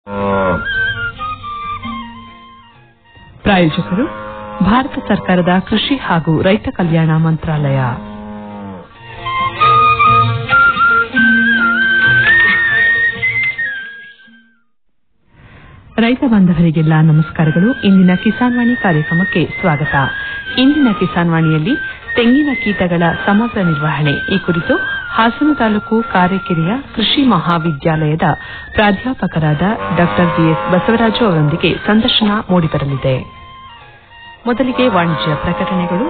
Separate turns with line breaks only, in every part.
ಪ್ರಾಯೋಜಕರು ಭಾರತ ಸರ್ಕಾರದ ಕೃಷಿ ಹಾಗೂ ರೈತ ಕಲ್ಯಾಣ ಮಂತ್ರಾಲಯ ರೈತ ಬಾಂಧವರಿಗೆಲ್ಲ ನಮಸ್ಕಾರಗಳು ಇಂದಿನ ಕಿಸಾನ್ ವಾಣಿ ಕಾರ್ಯಕ್ರಮಕ್ಕೆ ಸ್ವಾಗತ ಇಂದಿನ ಕಿಸಾನ್ ವಾಣಿಯಲ್ಲಿ ತೆಂಗಿನ ಕೀಟಗಳ ಸಮಗ್ರ ನಿರ್ವಹಣೆ ಈ ಕುರಿತು ಹಾಸನ ತಾಲೂಕು ಕಾರೆಕೆರೆಯ ಕೃಷಿ ಮಹಾವಿದ್ಯಾಲಯದ ಪ್ರಾಧ್ಯಾಪಕರಾದ ಡಾ ಬಿಎಸ್ ಬಸವರಾಜು ಅವರೊಂದಿಗೆ ಸಂದರ್ಶನ ಮೂಡಿಬರಲಿದೆ ಮೊದಲಿಗೆ ವಾಣಿಜ್ಯ ಪ್ರಕಟಣೆಗಳು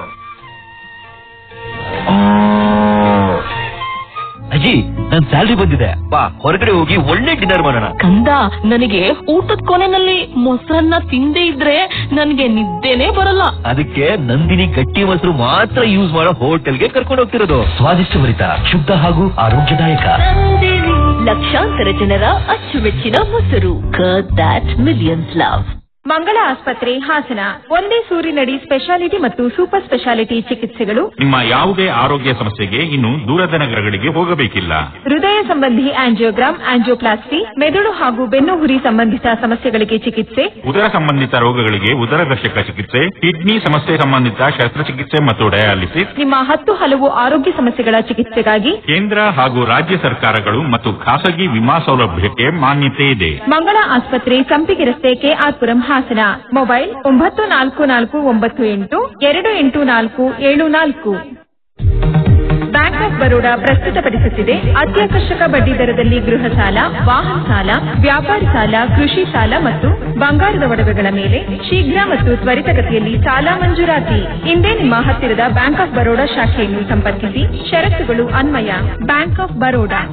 ಅಜ್ಜಿ ನನ್ ಸ್ಯಾಲ್ರಿ ಬಂದಿದೆ ಬಾ ಹೊರಗಡೆ ಹೋಗಿ ಒಳ್ಳೆ ಡಿನ್ನರ್ ಮಾಡೋಣ
ಕಂದ ನನಗೆ ಊಟದ ಕೊನೆನಲ್ಲಿ ಮೊಸರನ್ನ ತಿಂದೇ ಇದ್ರೆ ನನಗೆ ನಿದ್ದೆನೇ ಬರಲ್ಲ
ಅದಕ್ಕೆ ನಂದಿನಿ ಗಟ್ಟಿ ಮೊಸರು ಮಾತ್ರ ಯೂಸ್ ಮಾಡೋ ಹೋಟೆಲ್ಗೆ ಕರ್ಕೊಂಡು ಹೋಗ್ತಿರೋದು ಸ್ವಾದಿಷ್ಟಭರಿತ ಶುದ್ಧ ಹಾಗೂ ಆರೋಗ್ಯದಾಯಕ
ಲಕ್ಷಾಂತರ ಜನರ ಅಚ್ಚುಮೆಚ್ಚಿನ ಮೊಸರು ದಟ್ ಮಿಲಿಯನ್ಸ್ ಲವ್
ಮಂಗಳ ಆಸ್ಪತ್ರೆ ಹಾಸನ ಒಂದೇ ಸೂರಿನಡಿ ಸ್ಪೆಷಾಲಿಟಿ ಮತ್ತು ಸೂಪರ್ ಸ್ಪೆಷಾಲಿಟಿ ಚಿಕಿತ್ಸೆಗಳು
ನಿಮ್ಮ ಯಾವುದೇ ಆರೋಗ್ಯ ಸಮಸ್ಯೆಗೆ ಇನ್ನು ದೂರದ ನಗರಗಳಿಗೆ ಹೋಗಬೇಕಿಲ್ಲ
ಹೃದಯ ಸಂಬಂಧಿ ಆಂಜಿಯೋಗ್ರಾಮ್ ಆಂಜಿಯೋಪ್ಲಾಸ್ಟಿ ಮೆದುಳು ಹಾಗೂ ಬೆನ್ನು ಹುರಿ ಸಂಬಂಧಿತ ಸಮಸ್ಯೆಗಳಿಗೆ ಚಿಕಿತ್ಸೆ
ಉದರ ಸಂಬಂಧಿತ ರೋಗಗಳಿಗೆ ಉದರದರ್ಶಕ ಚಿಕಿತ್ಸೆ ಕಿಡ್ನಿ ಸಮಸ್ಯೆ ಸಂಬಂಧಿತ ಶಸ್ತ್ರಚಿಕಿತ್ಸೆ ಮತ್ತು ಡಯಾಲಿಸಿಸ್
ನಿಮ್ಮ ಹತ್ತು ಹಲವು ಆರೋಗ್ಯ ಸಮಸ್ಯೆಗಳ ಚಿಕಿತ್ಸೆಗಾಗಿ
ಕೇಂದ್ರ ಹಾಗೂ ರಾಜ್ಯ ಸರ್ಕಾರಗಳು ಮತ್ತು ಖಾಸಗಿ ವಿಮಾ ಸೌಲಭ್ಯಕ್ಕೆ ಮಾನ್ಯತೆ ಇದೆ
ಮಂಗಳ ಆಸ್ಪತ್ರೆ ಸಂಪಿಗೆ ರಸ್ತೆ ಕೆಆರ್ಪುರಂ ಹಾಸನ ಮೊಬೈಲ್ ಒಂಬತ್ತು ನಾಲ್ಕು ನಾಲ್ಕು ಒಂಬತ್ತು ಎಂಟು ಎರಡು ಎಂಟು ನಾಲ್ಕು ಏಳು ನಾಲ್ಕು ಬ್ಯಾಂಕ್ ಆಫ್ ಬರೋಡಾ ಪ್ರಸ್ತುತಪಡಿಸುತ್ತಿದೆ ಅತ್ಯಾಕರ್ಷಕ ಬಡ್ಡಿ ದರದಲ್ಲಿ ಗೃಹ ಸಾಲ ವಾಹನ ಸಾಲ ವ್ಯಾಪಾರ ಸಾಲ ಕೃಷಿ ಸಾಲ ಮತ್ತು ಬಂಗಾರದ ಒಡವೆಗಳ ಮೇಲೆ ಶೀಘ್ರ ಮತ್ತು ತ್ವರಿತಗತಿಯಲ್ಲಿ ಸಾಲ ಮಂಜೂರಾತಿ ಇಂದೇ ನಿಮ್ಮ ಹತ್ತಿರದ ಬ್ಯಾಂಕ್ ಆಫ್ ಬರೋಡಾ ಶಾಖೆಯನ್ನು ಸಂಪರ್ಕಿಸಿ ಷರತ್ತುಗಳು ಅನ್ವಯ ಬ್ಯಾಂಕ್ ಆಫ್ ಬರೋಡಾ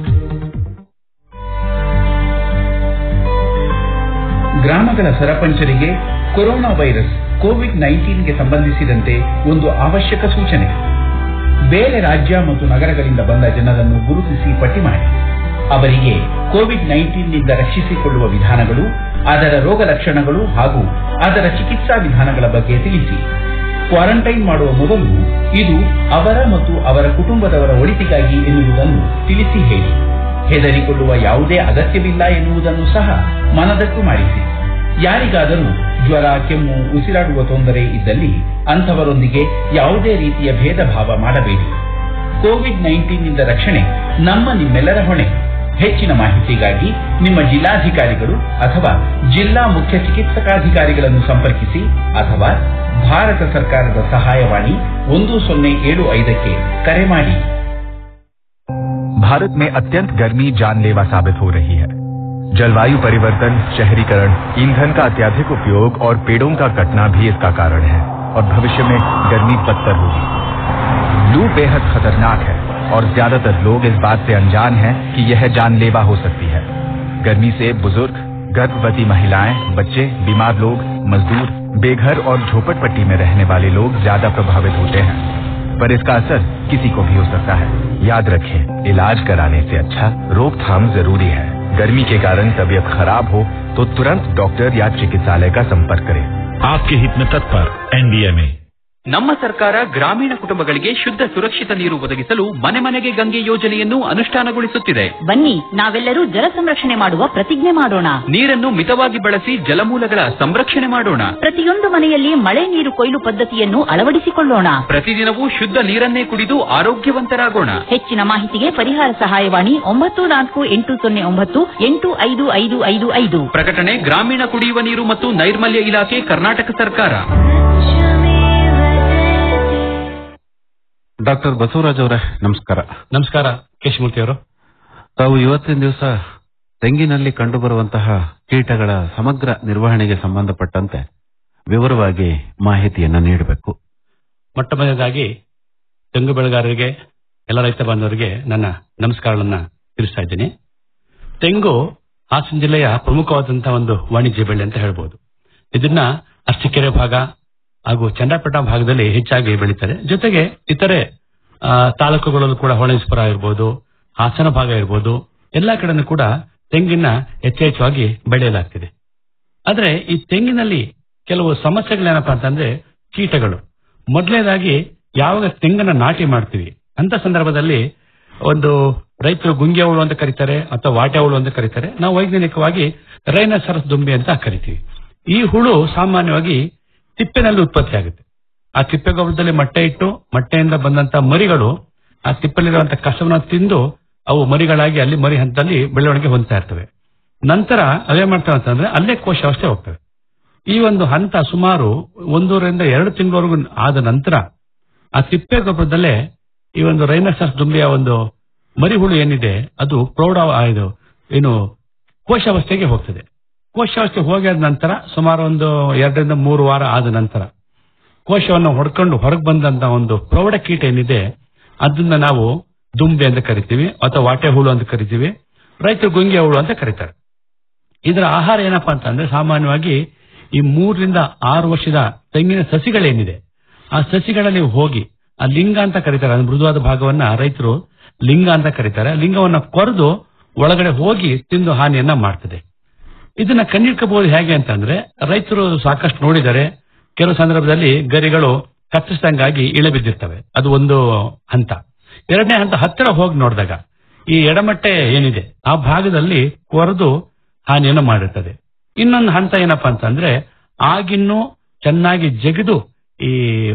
ಗ್ರಾಮಗಳ ಸರಪಂಚರಿಗೆ ಕೊರೋನಾ ವೈರಸ್ ಕೋವಿಡ್ ನೈನ್ಟೀನ್ಗೆ ಸಂಬಂಧಿಸಿದಂತೆ ಒಂದು ಅವಶ್ಯಕ ಸೂಚನೆ ಬೇರೆ ರಾಜ್ಯ ಮತ್ತು ನಗರಗಳಿಂದ ಬಂದ ಜನರನ್ನು ಗುರುತಿಸಿ ಪಟ್ಟಿ ಮಾಡಿ ಅವರಿಗೆ ಕೋವಿಡ್ ನೈನ್ಟೀನ್ನಿಂದ ರಕ್ಷಿಸಿಕೊಳ್ಳುವ ವಿಧಾನಗಳು ಅದರ ರೋಗ ಲಕ್ಷಣಗಳು ಹಾಗೂ ಅದರ ಚಿಕಿತ್ಸಾ ವಿಧಾನಗಳ ಬಗ್ಗೆ ತಿಳಿಸಿ ಕ್ವಾರಂಟೈನ್ ಮಾಡುವ ಮೊದಲು ಇದು ಅವರ ಮತ್ತು ಅವರ ಕುಟುಂಬದವರ ಒಳಿತಿಗಾಗಿ ಎನ್ನುವುದನ್ನು ತಿಳಿಸಿ ಹೇಳಿ ಹೆದರಿಕೊಳ್ಳುವ ಯಾವುದೇ ಅಗತ್ಯವಿಲ್ಲ ಎನ್ನುವುದನ್ನು ಸಹ ಮನದಟ್ಟು ಮಾಡಿಸಿ ಯಾರಿಗಾದರೂ ಜ್ವರ ಕೆಮ್ಮು ಉಸಿರಾಡುವ ತೊಂದರೆ ಇದ್ದಲ್ಲಿ ಅಂಥವರೊಂದಿಗೆ ಯಾವುದೇ ರೀತಿಯ ಭೇದ ಭಾವ ಮಾಡಬೇಡಿ ಕೋವಿಡ್ ನೈನ್ಟೀನ್ನಿಂದ ರಕ್ಷಣೆ ನಮ್ಮ ನಿಮ್ಮೆಲ್ಲರ ಹೊಣೆ ಹೆಚ್ಚಿನ ಮಾಹಿತಿಗಾಗಿ ನಿಮ್ಮ ಜಿಲ್ಲಾಧಿಕಾರಿಗಳು ಅಥವಾ ಜಿಲ್ಲಾ ಮುಖ್ಯ ಚಿಕಿತ್ಸಕಾಧಿಕಾರಿಗಳನ್ನು ಸಂಪರ್ಕಿಸಿ ಅಥವಾ ಭಾರತ ಸರ್ಕಾರದ ಸಹಾಯವಾಣಿ ಒಂದು ಸೊನ್ನೆ ಏಳು ಐದಕ್ಕೆ ಕರೆ ಮಾಡಿ
भारत में अत्यंत गर्मी जानलेवा साबित हो रही है जलवायु परिवर्तन शहरीकरण ईंधन का अत्याधिक उपयोग और पेड़ों का कटना भी इसका कारण है और भविष्य में गर्मी बदतर होगी लू बेहद खतरनाक है और ज्यादातर लोग इस बात से अनजान हैं कि यह जानलेवा हो सकती है गर्मी से बुजुर्ग गर्भवती महिलाएं बच्चे बीमार लोग मजदूर बेघर और झोपड़पट्टी में रहने वाले लोग ज्यादा प्रभावित होते हैं पर इसका असर किसी को भी हो सकता है याद रखें इलाज कराने से अच्छा रोकथाम जरूरी है गर्मी के कारण तबीयत खराब हो तो तुरंत डॉक्टर या चिकित्सालय का संपर्क करें
आपके हित में तत्पर एनडीएमए
ನಮ್ಮ ಸರ್ಕಾರ ಗ್ರಾಮೀಣ ಕುಟುಂಬಗಳಿಗೆ ಶುದ್ಧ ಸುರಕ್ಷಿತ ನೀರು ಒದಗಿಸಲು ಮನೆ ಮನೆಗೆ ಗಂಗೆ ಯೋಜನೆಯನ್ನು ಅನುಷ್ಠಾನಗೊಳಿಸುತ್ತಿದೆ
ಬನ್ನಿ ನಾವೆಲ್ಲರೂ ಜಲ ಸಂರಕ್ಷಣೆ ಮಾಡುವ ಪ್ರತಿಜ್ಞೆ ಮಾಡೋಣ
ನೀರನ್ನು ಮಿತವಾಗಿ ಬಳಸಿ ಜಲಮೂಲಗಳ ಸಂರಕ್ಷಣೆ ಮಾಡೋಣ
ಪ್ರತಿಯೊಂದು ಮನೆಯಲ್ಲಿ ಮಳೆ ನೀರು ಕೊಯ್ಲು ಪದ್ಧತಿಯನ್ನು ಅಳವಡಿಸಿಕೊಳ್ಳೋಣ
ಪ್ರತಿದಿನವೂ ಶುದ್ಧ ನೀರನ್ನೇ ಕುಡಿದು ಆರೋಗ್ಯವಂತರಾಗೋಣ
ಹೆಚ್ಚಿನ ಮಾಹಿತಿಗೆ ಪರಿಹಾರ ಸಹಾಯವಾಣಿ ಒಂಬತ್ತು ನಾಲ್ಕು ಎಂಟು ಸೊನ್ನೆ ಒಂಬತ್ತು ಎಂಟು ಐದು ಐದು ಐದು ಐದು
ಪ್ರಕಟಣೆ ಗ್ರಾಮೀಣ ಕುಡಿಯುವ ನೀರು ಮತ್ತು ನೈರ್ಮಲ್ಯ ಇಲಾಖೆ ಕರ್ನಾಟಕ ಸರ್ಕಾರ
ಡಾಕ್ಟರ್ ಬಸವರಾಜ್ ಅವರೇ ನಮಸ್ಕಾರ
ನಮಸ್ಕಾರ ಕೇಶಮೂರ್ತಿ ಅವರು
ತಾವು ಇವತ್ತಿನ ದಿವಸ ತೆಂಗಿನಲ್ಲಿ ಕಂಡುಬರುವಂತಹ ಕೀಟಗಳ ಸಮಗ್ರ ನಿರ್ವಹಣೆಗೆ ಸಂಬಂಧಪಟ್ಟಂತೆ ವಿವರವಾಗಿ ಮಾಹಿತಿಯನ್ನ ನೀಡಬೇಕು
ಮೊಟ್ಟ ಮೊದಲದಾಗಿ ತೆಂಗು ಬೆಳೆಗಾರರಿಗೆ ಎಲ್ಲ ರೈತ ಬಾಂಧವರಿಗೆ ನನ್ನ ನಮಸ್ಕಾರಗಳನ್ನ ತಿಳಿಸ್ತಾ ಇದ್ದೀನಿ ತೆಂಗು ಹಾಸನ ಜಿಲ್ಲೆಯ ಪ್ರಮುಖವಾದಂತಹ ಒಂದು ವಾಣಿಜ್ಯ ಬೆಳೆ ಅಂತ ಹೇಳ್ಬೋದು ಇದನ್ನ ಅರಸೀಕೆರೆ ಭಾಗ ಹಾಗೂ ಚಂದ್ರಪೇಟ ಭಾಗದಲ್ಲಿ ಹೆಚ್ಚಾಗಿ ಬೆಳೀತಾರೆ ಜೊತೆಗೆ ಇತರೆ ಆ, ತಾಲೂಕುಗಳಲ್ಲೂ ಕೂಡ ಹೊಣೇಶ್ವರ ಇರ್ಬೋದು ಹಾಸನ ಭಾಗ ಇರ್ಬೋದು ಎಲ್ಲಾ ಕಡೆನೂ ಕೂಡ ತೆಂಗಿನ ಯಥೇಚ್ಛವಾಗಿ ಬೆಳೆಯಲಾಗ್ತಿದೆ ಆದ್ರೆ ಈ ತೆಂಗಿನಲ್ಲಿ ಕೆಲವು ಸಮಸ್ಯೆಗಳೇನಪ್ಪಾ ಅಂತಂದ್ರೆ ಕೀಟಗಳು ಮೊದಲನೇದಾಗಿ ಯಾವಾಗ ತೆಂಗನ್ನ ನಾಟಿ ಮಾಡ್ತೀವಿ ಅಂತ ಸಂದರ್ಭದಲ್ಲಿ ಒಂದು ರೈತರು ಗುಂಗೆ ಹುಳು ಅಂತ ಕರೀತಾರೆ ಅಥವಾ ವಾಟೆ ಹುಳು ಅಂತ ಕರೀತಾರೆ ನಾವು ವೈಜ್ಞಾನಿಕವಾಗಿ ರೈನಸರಸ್ ದುಂಬಿ ಅಂತ ಕರಿತೀವಿ ಈ ಹುಳು ಸಾಮಾನ್ಯವಾಗಿ ತಿಪ್ಪೆನಲ್ಲಿ ಉತ್ಪತ್ತಿ ಆಗುತ್ತೆ ಆ ತಿಪ್ಪೆ ಗೊಬ್ಬರದಲ್ಲಿ ಮೊಟ್ಟೆ ಇಟ್ಟು ಮೊಟ್ಟೆಯಿಂದ ಬಂದಂತ ಮರಿಗಳು ಆ ತಿಪ್ಪೆಲಿರುವಂತಹ ಕಸವನ್ನ ತಿಂದು ಅವು ಮರಿಗಳಾಗಿ ಅಲ್ಲಿ ಮರಿ ಹಂತದಲ್ಲಿ ಬೆಳವಣಿಗೆ ಹೊಂದ್ತಾ ಇರ್ತವೆ ನಂತರ ಅವೇ ಮಾಡ್ತವೆ ಅಂತಂದ್ರೆ ಅಲ್ಲೇ ಕೋಶಾವಸ್ಥೆ ಹೋಗ್ತವೆ ಈ ಒಂದು ಹಂತ ಸುಮಾರು ಒಂದೂರಿಂದ ಎರಡು ತಿಂಗಳವರೆಗೂ ಆದ ನಂತರ ಆ ತಿಪ್ಪೆ ಗೊಬ್ಬರದಲ್ಲೇ ಈ ಒಂದು ರೈನಸಸ್ ದುಂಬಿಯ ಒಂದು ಮರಿಹುಳು ಏನಿದೆ ಅದು ಪ್ರೌಢ ಆ ಇದು ಏನು ಕೋಶಾವಸ್ಥೆಗೆ ಹೋಗ್ತದೆ ಕೋಶಾವಸ್ಥೆ ಹೋಗಿದ ನಂತರ ಸುಮಾರು ಒಂದು ಎರಡರಿಂದ ಮೂರು ವಾರ ಆದ ನಂತರ ಕೋಶವನ್ನು ಹೊಡ್ಕೊಂಡು ಹೊರಗೆ ಬಂದಂತ ಒಂದು ಪ್ರೌಢ ಕೀಟ ಏನಿದೆ ಅದನ್ನ ನಾವು ದುಂಬೆ ಅಂತ ಕರಿತೀವಿ ಅಥವಾ ವಾಟೆ ಹುಳು ಅಂತ ಕರಿತೀವಿ ರೈತರು ಗುಂಗೆ ಹುಳು ಅಂತ ಕರೀತಾರೆ ಇದರ ಆಹಾರ ಏನಪ್ಪಾ ಅಂತಂದ್ರೆ ಸಾಮಾನ್ಯವಾಗಿ ಈ ಮೂರರಿಂದ ಆರು ವರ್ಷದ ತೆಂಗಿನ ಸಸಿಗಳೇನಿದೆ ಆ ಸಸಿಗಳಲ್ಲಿ ಹೋಗಿ ಆ ಲಿಂಗ ಅಂತ ಕರೀತಾರೆ ಅಂದ್ರೆ ಮೃದುವಾದ ಭಾಗವನ್ನ ರೈತರು ಲಿಂಗ ಅಂತ ಕರೀತಾರೆ ಲಿಂಗವನ್ನ ಕೊರೆದು ಒಳಗಡೆ ಹೋಗಿ ತಿಂದು ಹಾನಿಯನ್ನ ಮಾಡ್ತದೆ ಇದನ್ನ ಕಣ್ಣಿಡ್ಕಬಹುದು ಹೇಗೆ ಅಂತಂದ್ರೆ ರೈತರು ಸಾಕಷ್ಟು ನೋಡಿದ್ದಾರೆ ಕೆಲವು ಸಂದರ್ಭದಲ್ಲಿ ಗರಿಗಳು ಕತ್ತರಿಸಿದಂಗಾಗಿ ಇಳೆ ಬಿದ್ದಿರ್ತವೆ ಅದು ಒಂದು ಹಂತ ಎರಡನೇ ಹಂತ ಹತ್ತಿರ ಹೋಗಿ ನೋಡಿದಾಗ ಈ ಎಡಮಟ್ಟೆ ಏನಿದೆ ಆ ಭಾಗದಲ್ಲಿ ಕೊರೆದು ಹಾನಿಯನ್ನು ಮಾಡಿರ್ತದೆ ಇನ್ನೊಂದು ಹಂತ ಏನಪ್ಪಾ ಅಂತಂದ್ರೆ ಆಗಿನ್ನು ಚೆನ್ನಾಗಿ ಜಗಿದು ಈ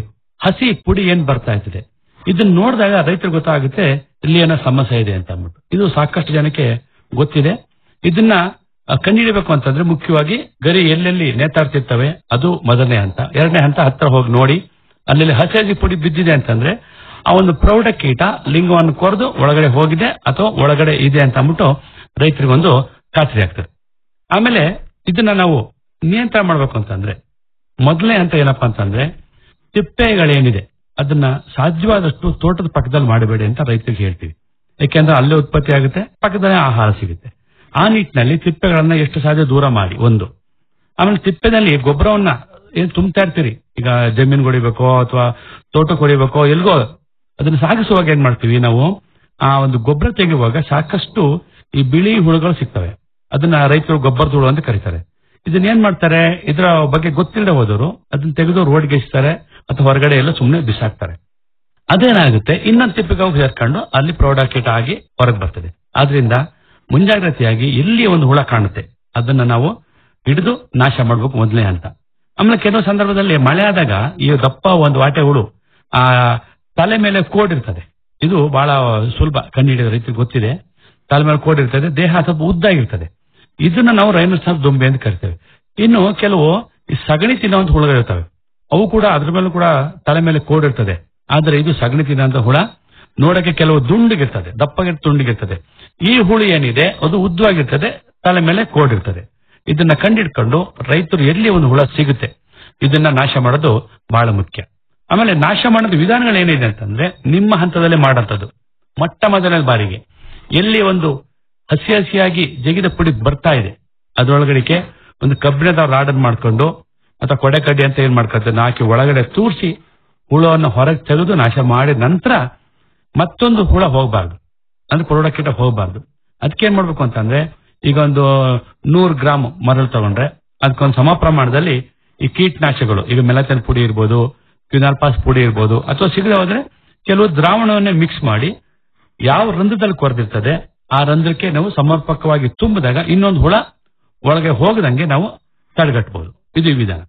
ಹಸಿ ಪುಡಿ ಏನ್ ಬರ್ತಾ ಇರ್ತದೆ ಇದನ್ನ ನೋಡಿದಾಗ ರೈತರಿಗೆ ಗೊತ್ತಾಗುತ್ತೆ ಇಲ್ಲಿ ಏನೋ ಸಮಸ್ಯೆ ಇದೆ ಅಂತ ಅಂದ್ಬಿಟ್ಟು ಇದು ಸಾಕಷ್ಟು ಜನಕ್ಕೆ ಗೊತ್ತಿದೆ ಇದನ್ನ ಆ, ಕಂಡುಹಿಡಿಬೇಕು ಅಂತಂದ್ರೆ ಮುಖ್ಯವಾಗಿ ಗರಿ ಎಲ್ಲೆಲ್ಲಿ ನೇತಾಡ್ತಿರ್ತವೆ ಅದು ಮೊದಲನೇ ಹಂತ ಎರಡನೇ ಹಂತ ಹತ್ರ ಹೋಗಿ ನೋಡಿ ಅಲ್ಲಿ ಹಸಿ ಹಸಿ ಪುಡಿ ಬಿದ್ದಿದೆ ಅಂತಂದ್ರೆ ಆ ಒಂದು ಪ್ರೌಢ ಕೀಟ ಲಿಂಗವನ್ನು ಕೊರೆದು ಒಳಗಡೆ ಹೋಗಿದೆ ಅಥವಾ ಒಳಗಡೆ ಇದೆ ಅಂತ ಅಂದ್ಬಿಟ್ಟು ರೈತರಿಗೊಂದು ಖಾತ್ರಿ ಆಗ್ತದೆ ಆಮೇಲೆ ಇದನ್ನ ನಾವು ನಿಯಂತ್ರಣ ಮಾಡ್ಬೇಕು ಅಂತಂದ್ರೆ ಮೊದಲನೇ ಹಂತ ಏನಪ್ಪಾ ಅಂತಂದ್ರೆ ತಿಪ್ಪೆಗಳೇನಿದೆ ಅದನ್ನ ಸಾಧ್ಯವಾದಷ್ಟು ತೋಟದ ಪಕ್ಕದಲ್ಲಿ ಮಾಡಬೇಡಿ ಅಂತ ರೈತರಿಗೆ ಹೇಳ್ತೀವಿ ಯಾಕೆಂದ್ರೆ ಅಲ್ಲೇ ಉತ್ಪತ್ತಿ ಆಗುತ್ತೆ ಪಕ್ಕದಲ್ಲೇ ಆಹಾರ ಸಿಗುತ್ತೆ ಆ ನಿಟ್ಟಿನಲ್ಲಿ ತಿಪ್ಪೆಗಳನ್ನ ಎಷ್ಟು ಸಾಧ್ಯ ದೂರ ಮಾಡಿ ಒಂದು ಆಮೇಲೆ ತಿಪ್ಪೆನಲ್ಲಿ ಗೊಬ್ಬರವನ್ನ ಏನ್ ತುಂಬ್ತಾ ಇರ್ತೀರಿ ಈಗ ಜಮೀನ್ ಹೊಡಿಬೇಕೋ ಅಥವಾ ತೋಟಕ್ಕೆ ಹೊಡಿಬೇಕೋ ಎಲ್ಗೋ ಅದನ್ನ ಸಾಗಿಸುವಾಗ ಏನ್ ಮಾಡ್ತೀವಿ ನಾವು ಆ ಒಂದು ಗೊಬ್ಬರ ತೆಗೆಯುವಾಗ ಸಾಕಷ್ಟು ಈ ಬಿಳಿ ಹುಳುಗಳು ಸಿಗ್ತವೆ ಅದನ್ನ ರೈತರು ಗೊಬ್ಬರದ ಹುಳು ಅಂತ ಕರೀತಾರೆ ಇದನ್ನ ಏನ್ ಮಾಡ್ತಾರೆ ಇದರ ಬಗ್ಗೆ ಗೊತ್ತಿಲ್ಲದೆ ಹೋದವರು ಅದನ್ನ ತೆಗೆದು ರೋಡ್ಗೆ ಎಸ್ತಾರೆ ಅಥವಾ ಹೊರಗಡೆ ಎಲ್ಲ ಸುಮ್ಮನೆ ಬಿಸಾಕ್ತಾರೆ ಅದೇನಾಗುತ್ತೆ ಇನ್ನೊಂದು ತಿಪ್ಪಿಗೆ ಹೋಗಿ ಸೇರ್ಕೊಂಡು ಅಲ್ಲಿ ಪ್ರೌಢಕೀಟ ಆಗಿ ಹೊರಗೆ ಬರ್ತದೆ ಆದ್ರಿಂದ ಮುಂಜಾಗ್ರತೆಯಾಗಿ ಎಲ್ಲಿ ಒಂದು ಹುಳ ಕಾಣುತ್ತೆ ಅದನ್ನ ನಾವು ಹಿಡಿದು ನಾಶ ಮಾಡ್ಬೇಕು ಮೊದಲನೇ ಹಂತ ಆಮೇಲೆ ಕೆಲವು ಸಂದರ್ಭದಲ್ಲಿ ಮಳೆ ಆದಾಗ ಈ ದಪ್ಪ ಒಂದು ವಾಟೆ ಹುಳು ಆ ತಲೆ ಮೇಲೆ ಕೋಡ್ ಇರ್ತದೆ ಇದು ಬಹಳ ಸುಲಭ ಕಂಡುಹಿಡಿದ ರೈತರಿಗೆ ಗೊತ್ತಿದೆ ತಲೆ ಮೇಲೆ ಕೋಡ್ ಇರ್ತದೆ ದೇಹ ಸ್ವಲ್ಪ ಉದ್ದಾಗಿರ್ತದೆ ಇದನ್ನ ನಾವು ರೈನೋಸರ್ಸ್ ದುಂಬೆ ಅಂತ ಕರಿತೇವೆ ಇನ್ನು ಕೆಲವು ಈ ಸಗಣಿ ತಿನ್ನುವಂತ ಹುಳುಗಳು ಇರ್ತವೆ ಅವು ಕೂಡ ಅದ್ರ ಮೇಲೂ ಕೂಡ ತಲೆ ಮೇಲೆ ಕೋಡ್ ಇರ್ತದೆ ಆದ್ರೆ ಇದು ಸಗಣಿ ತಿನ್ನುವಂತ ಹುಳ ನೋಡಕ್ಕೆ ಕೆಲವು ದುಂಡಿಗಿರ್ತದೆ ದಪ್ಪಗೆ ತುಂಡಿಗಿರ್ತದೆ ಈ ಹುಳು ಏನಿದೆ ಅದು ಉದ್ದವಾಗಿರ್ತದೆ ತಲೆ ಮೇಲೆ ಕೋಡ್ ಇರ್ತದೆ ಇದನ್ನ ಕಂಡಿಡ್ಕೊಂಡು ರೈತರು ಎಲ್ಲಿ ಒಂದು ಹುಳ ಸಿಗುತ್ತೆ ಇದನ್ನ ನಾಶ ಮಾಡೋದು ಬಹಳ ಮುಖ್ಯ ಆಮೇಲೆ ನಾಶ ಮಾಡೋದು ವಿಧಾನಗಳು ಏನಿದೆ ಅಂತಂದ್ರೆ ನಿಮ್ಮ ಹಂತದಲ್ಲೇ ಮಾಡಂತದ್ದು ಮೊಟ್ಟ ಮೊದಲನೇ ಬಾರಿಗೆ ಎಲ್ಲಿ ಒಂದು ಹಸಿ ಹಸಿಯಾಗಿ ಜಗಿದ ಪುಡಿ ಬರ್ತಾ ಇದೆ ಅದರೊಳಗಡೆಗೆ ಒಂದು ಕಬ್ಬಿಣದ ರಾಡನ್ ಮಾಡ್ಕೊಂಡು ಅಥವಾ ಕೊಡೆ ಕಡ್ಡಿ ಅಂತ ಏನ್ ಮಾಡ್ಕೊಳ್ತಾರೆ ಹಾಕಿ ಒಳಗಡೆ ತೂರಿಸಿ ಹುಳವನ್ನು ಹೊರಗೆ ತೆಗೆದು ನಾಶ ಮಾಡಿದ ನಂತರ ಮತ್ತೊಂದು ಹುಳ ಹೋಗಬಾರ್ದು ಅಂದ್ರೆ ಪ್ರೌಢಕೀಟ ಹೋಗಬಾರ್ದು ಅದಕ್ಕೆ ಏನ್ ಮಾಡ್ಬೇಕು ಅಂತಂದ್ರೆ ಈಗ ಒಂದು ನೂರು ಗ್ರಾಮ್ ಮರಳು ತಗೊಂಡ್ರೆ ಅದಕ್ಕೊಂದು ಸಮ ಪ್ರಮಾಣದಲ್ಲಿ ಈ ಕೀಟನಾಶಕಗಳು ಈಗ ಮೆಲತನ್ ಪುಡಿ ಇರ್ಬೋದು ಕ್ವಿನಾಲ್ಪಾಸ್ ಪುಡಿ ಇರ್ಬೋದು ಅಥವಾ ಸಿಗದೆ ಹೋದ್ರೆ ಕೆಲವು ದ್ರಾವಣವನ್ನೇ ಮಿಕ್ಸ್ ಮಾಡಿ ಯಾವ ರಂಧ್ರದಲ್ಲಿ ಕೊರೆದಿರ್ತದೆ ಆ ರಂಧ್ರಕ್ಕೆ ನಾವು ಸಮರ್ಪಕವಾಗಿ ತುಂಬಿದಾಗ ಇನ್ನೊಂದು ಹುಳ ಒಳಗೆ ಹೋಗದಂಗೆ ನಾವು ತಡೆಗಟ್ಟಬಹುದು ಇದು ಈ ವಿಧಾನ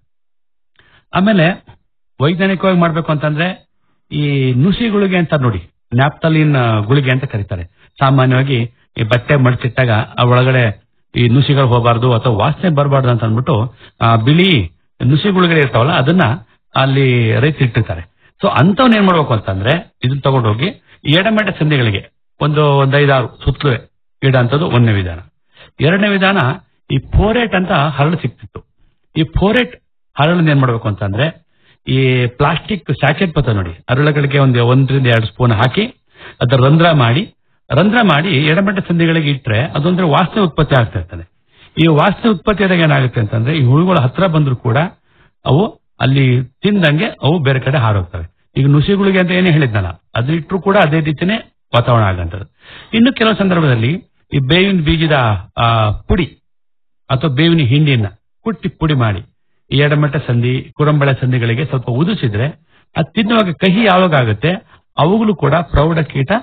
ಆಮೇಲೆ ವೈಜ್ಞಾನಿಕವಾಗಿ ಮಾಡ್ಬೇಕು ಅಂತಂದ್ರೆ ಈ ನುಸಿ ಗುಳಿಗೆ ಅಂತ ನೋಡಿ ನ್ಯಾಪ್ತಲಿನ್ ಗುಳಿಗೆ ಅಂತ ಕರೀತಾರೆ ಸಾಮಾನ್ಯವಾಗಿ ಈ ಬಟ್ಟೆ ಮಡಚಿಟ್ಟಾಗ ಆ ಒಳಗಡೆ ಈ ನುಸಿಗಳು ಹೋಗಬಾರ್ದು ಅಥವಾ ವಾಸನೆ ಬರಬಾರ್ದು ಅಂತ ಅಂದ್ಬಿಟ್ಟು ಆ ಬಿಳಿ ನುಸಿ ಗುಳಿಗೆ ಇರ್ತಾವಲ್ಲ ಅದನ್ನ ಅಲ್ಲಿ ರೈತ ಇಟ್ಟಿರ್ತಾರೆ ಸೊ ಅಂತವನ್ನ ಏನ್ ಮಾಡ್ಬೇಕು ಅಂತಂದ್ರೆ ಇದನ್ನ ತಗೊಂಡೋಗಿ ಎಡಮೆಡ ಸಂಧಿಗಳಿಗೆ ಒಂದು ಒಂದ್ ಐದಾರು ಸುತ್ತಲೂ ಇಡಂತದ್ದು ಒಂದನೇ ವಿಧಾನ ಎರಡನೇ ವಿಧಾನ ಈ ಫೋರೇಟ್ ಅಂತ ಹರಳು ಸಿಕ್ತಿತ್ತು ಈ ಫೋರೇಟ್ ಹರಳನ್ನ ಏನ್ ಮಾಡ್ಬೇಕು ಅಂತಂದ್ರೆ ಈ ಪ್ಲಾಸ್ಟಿಕ್ ಸ್ಯಾಕೆಟ್ ಬತ್ತ ನೋಡಿ ಹರಳುಗಳಿಗೆ ಒಂದು ಒಂದರಿಂದ ಎರಡು ಸ್ಪೂನ್ ಹಾಕಿ ಅದರ ರಂಧ್ರ ಮಾಡಿ ರಂಧ್ರ ಮಾಡಿ ಎಡಮಟ್ಟ ಸಂಧಿಗಳಿಗೆ ಇಟ್ರೆ ಅದೊಂದ್ರೆ ವಾಸನೆ ಉತ್ಪತ್ತಿ ಆಗ್ತಾ ಇರ್ತದೆ ಈ ವಾಸನೆ ಉತ್ಪತ್ತಿ ಆದಾಗ ಏನಾಗುತ್ತೆ ಅಂತಂದ್ರೆ ಈ ಹುಳುಗಳು ಹತ್ರ ಬಂದ್ರು ಕೂಡ ಅವು ಅಲ್ಲಿ ತಿಂದಂಗೆ ಅವು ಬೇರೆ ಕಡೆ ಹಾರೋಗ್ತವೆ ಈಗ ನುಸಿಗಳಿಗೆ ಅಂತ ಏನೇ ಹೇಳಿದ್ನಲ್ಲ ಅದು ಇಟ್ಟರು ಕೂಡ ಅದೇ ರೀತಿನೇ ವಾತಾವರಣ ಆಗಂತದ್ದು ಇನ್ನು ಕೆಲವು ಸಂದರ್ಭದಲ್ಲಿ ಈ ಬೇವಿನ ಬೀಜದ ಆ, ಪುಡಿ ಅಥವಾ ಬೇವಿನ ಹಿಂಡಿಯನ್ನ ಕುಟ್ಟಿ ಪುಡಿ ಮಾಡಿ ಈ ಎಡಮಟ್ಟ ಸಂಧಿ ಕುರಂಬಳೆ ಸಂಧಿಗಳಿಗೆ ಸ್ವಲ್ಪ ಉದಿಸಿದ್ರೆ ಅದು ತಿನ್ನುವಾಗ ಕಹಿ ಯಾವಾಗ ಆಗುತ್ತೆ ಅವುಗಳು ಕೂಡ ಪ್ರೌಢ ಕೀಟ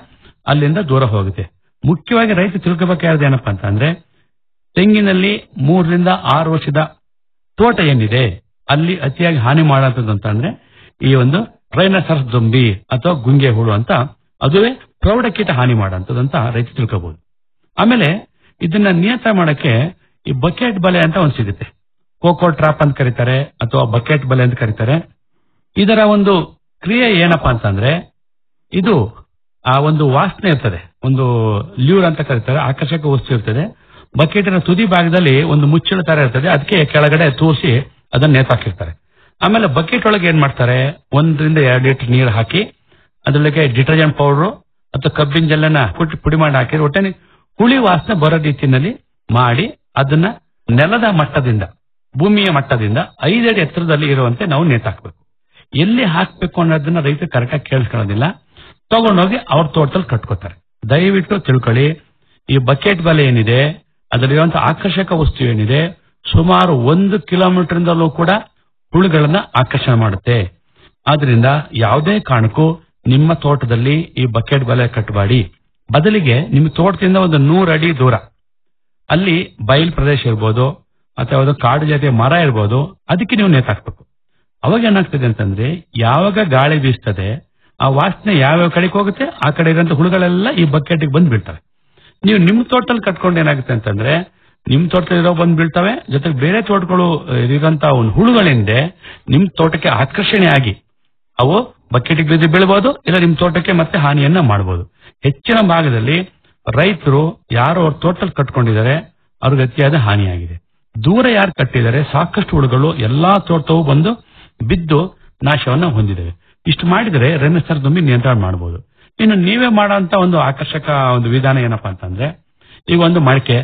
ಅಲ್ಲಿಂದ ದೂರ ಹೋಗುತ್ತೆ ಮುಖ್ಯವಾಗಿ ರೈತ ತಿಳ್ಕೋಬೇಕಾದ ಏನಪ್ಪಾ ಅಂತಂದ್ರೆ ತೆಂಗಿನಲ್ಲಿ ಮೂರರಿಂದ ಆರು ವರ್ಷದ ತೋಟ ಏನಿದೆ ಅಲ್ಲಿ ಅತಿಯಾಗಿ ಹಾನಿ ಮಾಡುವಂಥದ್ದು ಅಂತಂದ್ರೆ ಈ ಒಂದು ರೈನಸರ್ಸ್ ದುಂಬಿ ಅಥವಾ ಗುಂಗೆ ಹುಳು ಅಂತ ಅದುವೇ ಪ್ರೌಢಕೀಟ ಹಾನಿ ಮಾಡುವಂಥದ್ದು ಅಂತ ರೈತ ತಿಳ್ಕೋಬಹುದು ಆಮೇಲೆ ಇದನ್ನ ನಿಯಂತ್ರಣ ಮಾಡಕ್ಕೆ ಈ ಬಕೆಟ್ ಬಲೆ ಅಂತ ಒಂದು ಸಿಗುತ್ತೆ ಕೋಕೋ ಟ್ರಾಪ್ ಅಂತ ಕರೀತಾರೆ ಅಥವಾ ಬಕೆಟ್ ಬಲೆ ಅಂತ ಕರೀತಾರೆ ಇದರ ಒಂದು ಕ್ರಿಯೆ ಏನಪ್ಪಾ ಅಂತಂದ್ರೆ ಇದು ಆ ಒಂದು ವಾಸನೆ ಇರ್ತದೆ ಒಂದು ಲ್ಯೂರ್ ಅಂತ ಕರೀತಾರೆ ಆಕರ್ಷಕ ವಸ್ತು ಇರ್ತದೆ ಬಕೆಟಿನ ತುದಿ ಭಾಗದಲ್ಲಿ ಒಂದು ಮುಚ್ಚಳ ತರ ಇರ್ತದೆ ಅದಕ್ಕೆ ಕೆಳಗಡೆ ತೂರಿಸಿ ಅದನ್ನ ನೇತಾಕಿರ್ತಾರೆ ಆಮೇಲೆ ಬಕೆಟ್ ಒಳಗೆ ಏನ್ ಮಾಡ್ತಾರೆ ಒಂದರಿಂದ ಎರಡು ಲೀಟರ್ ನೀರು ಹಾಕಿ ಅದರೊಳಗೆ ಡಿಟರ್ಜೆಂಟ್ ಪೌಡರ್ ಅಥವಾ ಕಬ್ಬಿನ ಜಲ್ಲನ್ನ ಕುಟ್ಟಿ ಪುಡಿ ಮಾಡಿ ಹಾಕಿದ್ರೆ ಒಟ್ಟೆ ಹುಳಿ ವಾಸನೆ ಬರೋ ರೀತಿಯಲ್ಲಿ ಮಾಡಿ ಅದನ್ನ ನೆಲದ ಮಟ್ಟದಿಂದ ಭೂಮಿಯ ಮಟ್ಟದಿಂದ ಐದಡಿ ಎತ್ತರದಲ್ಲಿ ಇರುವಂತೆ ನಾವು ನೇತಾಕ್ಬೇಕು ಎಲ್ಲಿ ಹಾಕ್ಬೇಕು ಅನ್ನೋದನ್ನ ರೈತರು ಕರೆಕ್ಟಾಗಿ ಕೇಳಿಸ್ಕೊಳ್ಳೋದಿಲ್ಲ ತಗೊಂಡೋಗಿ ಅವ್ರ ತೋಟದಲ್ಲಿ ಕಟ್ಕೋತಾರೆ ದಯವಿಟ್ಟು ತಿಳ್ಕೊಳ್ಳಿ ಈ ಬಕೆಟ್ ಬಲೆ ಏನಿದೆ ಅದರಲ್ಲಿರುವಂತ ಆಕರ್ಷಕ ವಸ್ತು ಏನಿದೆ ಸುಮಾರು ಒಂದು ಕಿಲೋಮೀಟರ್ ಇಂದಲೂ ಕೂಡ ಹುಳುಗಳನ್ನ ಆಕರ್ಷಣೆ ಮಾಡುತ್ತೆ ಆದ್ರಿಂದ ಯಾವುದೇ ಕಾರಣಕ್ಕೂ ನಿಮ್ಮ ತೋಟದಲ್ಲಿ ಈ ಬಕೆಟ್ ಬಲೆ ಕಟ್ಟಬೇಡಿ ಬದಲಿಗೆ ನಿಮ್ಮ ತೋಟದಿಂದ ಒಂದು ನೂರು ಅಡಿ ದೂರ ಅಲ್ಲಿ ಬಯಲು ಪ್ರದೇಶ ಇರ್ಬೋದು ಅಥವಾ ಯಾವ್ದೋ ಕಾಡು ಜಾತಿಯ ಮರ ಇರ್ಬೋದು ಅದಕ್ಕೆ ನೀವು ನೇತಾಕ್ಬೇಕು ಅವಾಗ ಏನಾಗ್ತದೆ ಅಂತಂದ್ರೆ ಯಾವಾಗ ಗಾಳಿ ಬೀಸ್ತದೆ ಆ ವಾಸನೆ ಯಾವ್ಯಾವ ಕಡೆಗೆ ಹೋಗುತ್ತೆ ಆ ಕಡೆ ಇರೋಂಥ ಹುಳುಗಳೆಲ್ಲ ಈ ಬಕೆಟ್ಗೆ ಬಂದು ಬೀಳ್ತವೆ ನೀವು ನಿಮ್ಮ ತೋಟದಲ್ಲಿ ಕಟ್ಕೊಂಡು ಏನಾಗುತ್ತೆ ಅಂತಂದ್ರೆ ನಿಮ್ ತೋಟದಲ್ಲಿ ಇರೋ ಬಂದು ಬೀಳ್ತವೆ ಜೊತೆಗೆ ಬೇರೆ ತೋಟಗಳು ಇರೋಂತ ಒಂದು ಹುಳುಗಳಿಂದ ನಿಮ್ ತೋಟಕ್ಕೆ ಆಕರ್ಷಣೆ ಆಗಿ ಅವು ಬಕೆಟ್ ಬಿದ್ದು ಬೀಳ್ಬೋದು ಇಲ್ಲ ನಿಮ್ ತೋಟಕ್ಕೆ ಮತ್ತೆ ಹಾನಿಯನ್ನ ಮಾಡಬಹುದು ಹೆಚ್ಚಿನ ಭಾಗದಲ್ಲಿ ರೈತರು ಯಾರು ಅವ್ರ ತೋಟದಲ್ಲಿ ಕಟ್ಕೊಂಡಿದ್ದಾರೆ ಅವ್ರಿಗೆ ಅತಿಯಾದ ಹಾನಿಯಾಗಿದೆ ದೂರ ಯಾರು ಕಟ್ಟಿದ್ದಾರೆ ಸಾಕಷ್ಟು ಹುಳುಗಳು ಎಲ್ಲಾ ತೋಟವು ಬಂದು ಬಿದ್ದು ನಾಶವನ್ನ ಹೊಂದಿದೆ ಇಷ್ಟು ಮಾಡಿದರೆ ರೆನೆಸರ್ ದುಂಬಿ ನಿಯಂತ್ರಣ ಮಾಡಬಹುದು ಇನ್ನು ನೀವೇ ಮಾಡೋಂತ ಒಂದು ಆಕರ್ಷಕ ಒಂದು ವಿಧಾನ ಏನಪ್ಪಾ ಅಂತಂದ್ರೆ ಈಗ ಒಂದು ಮಡಕೆ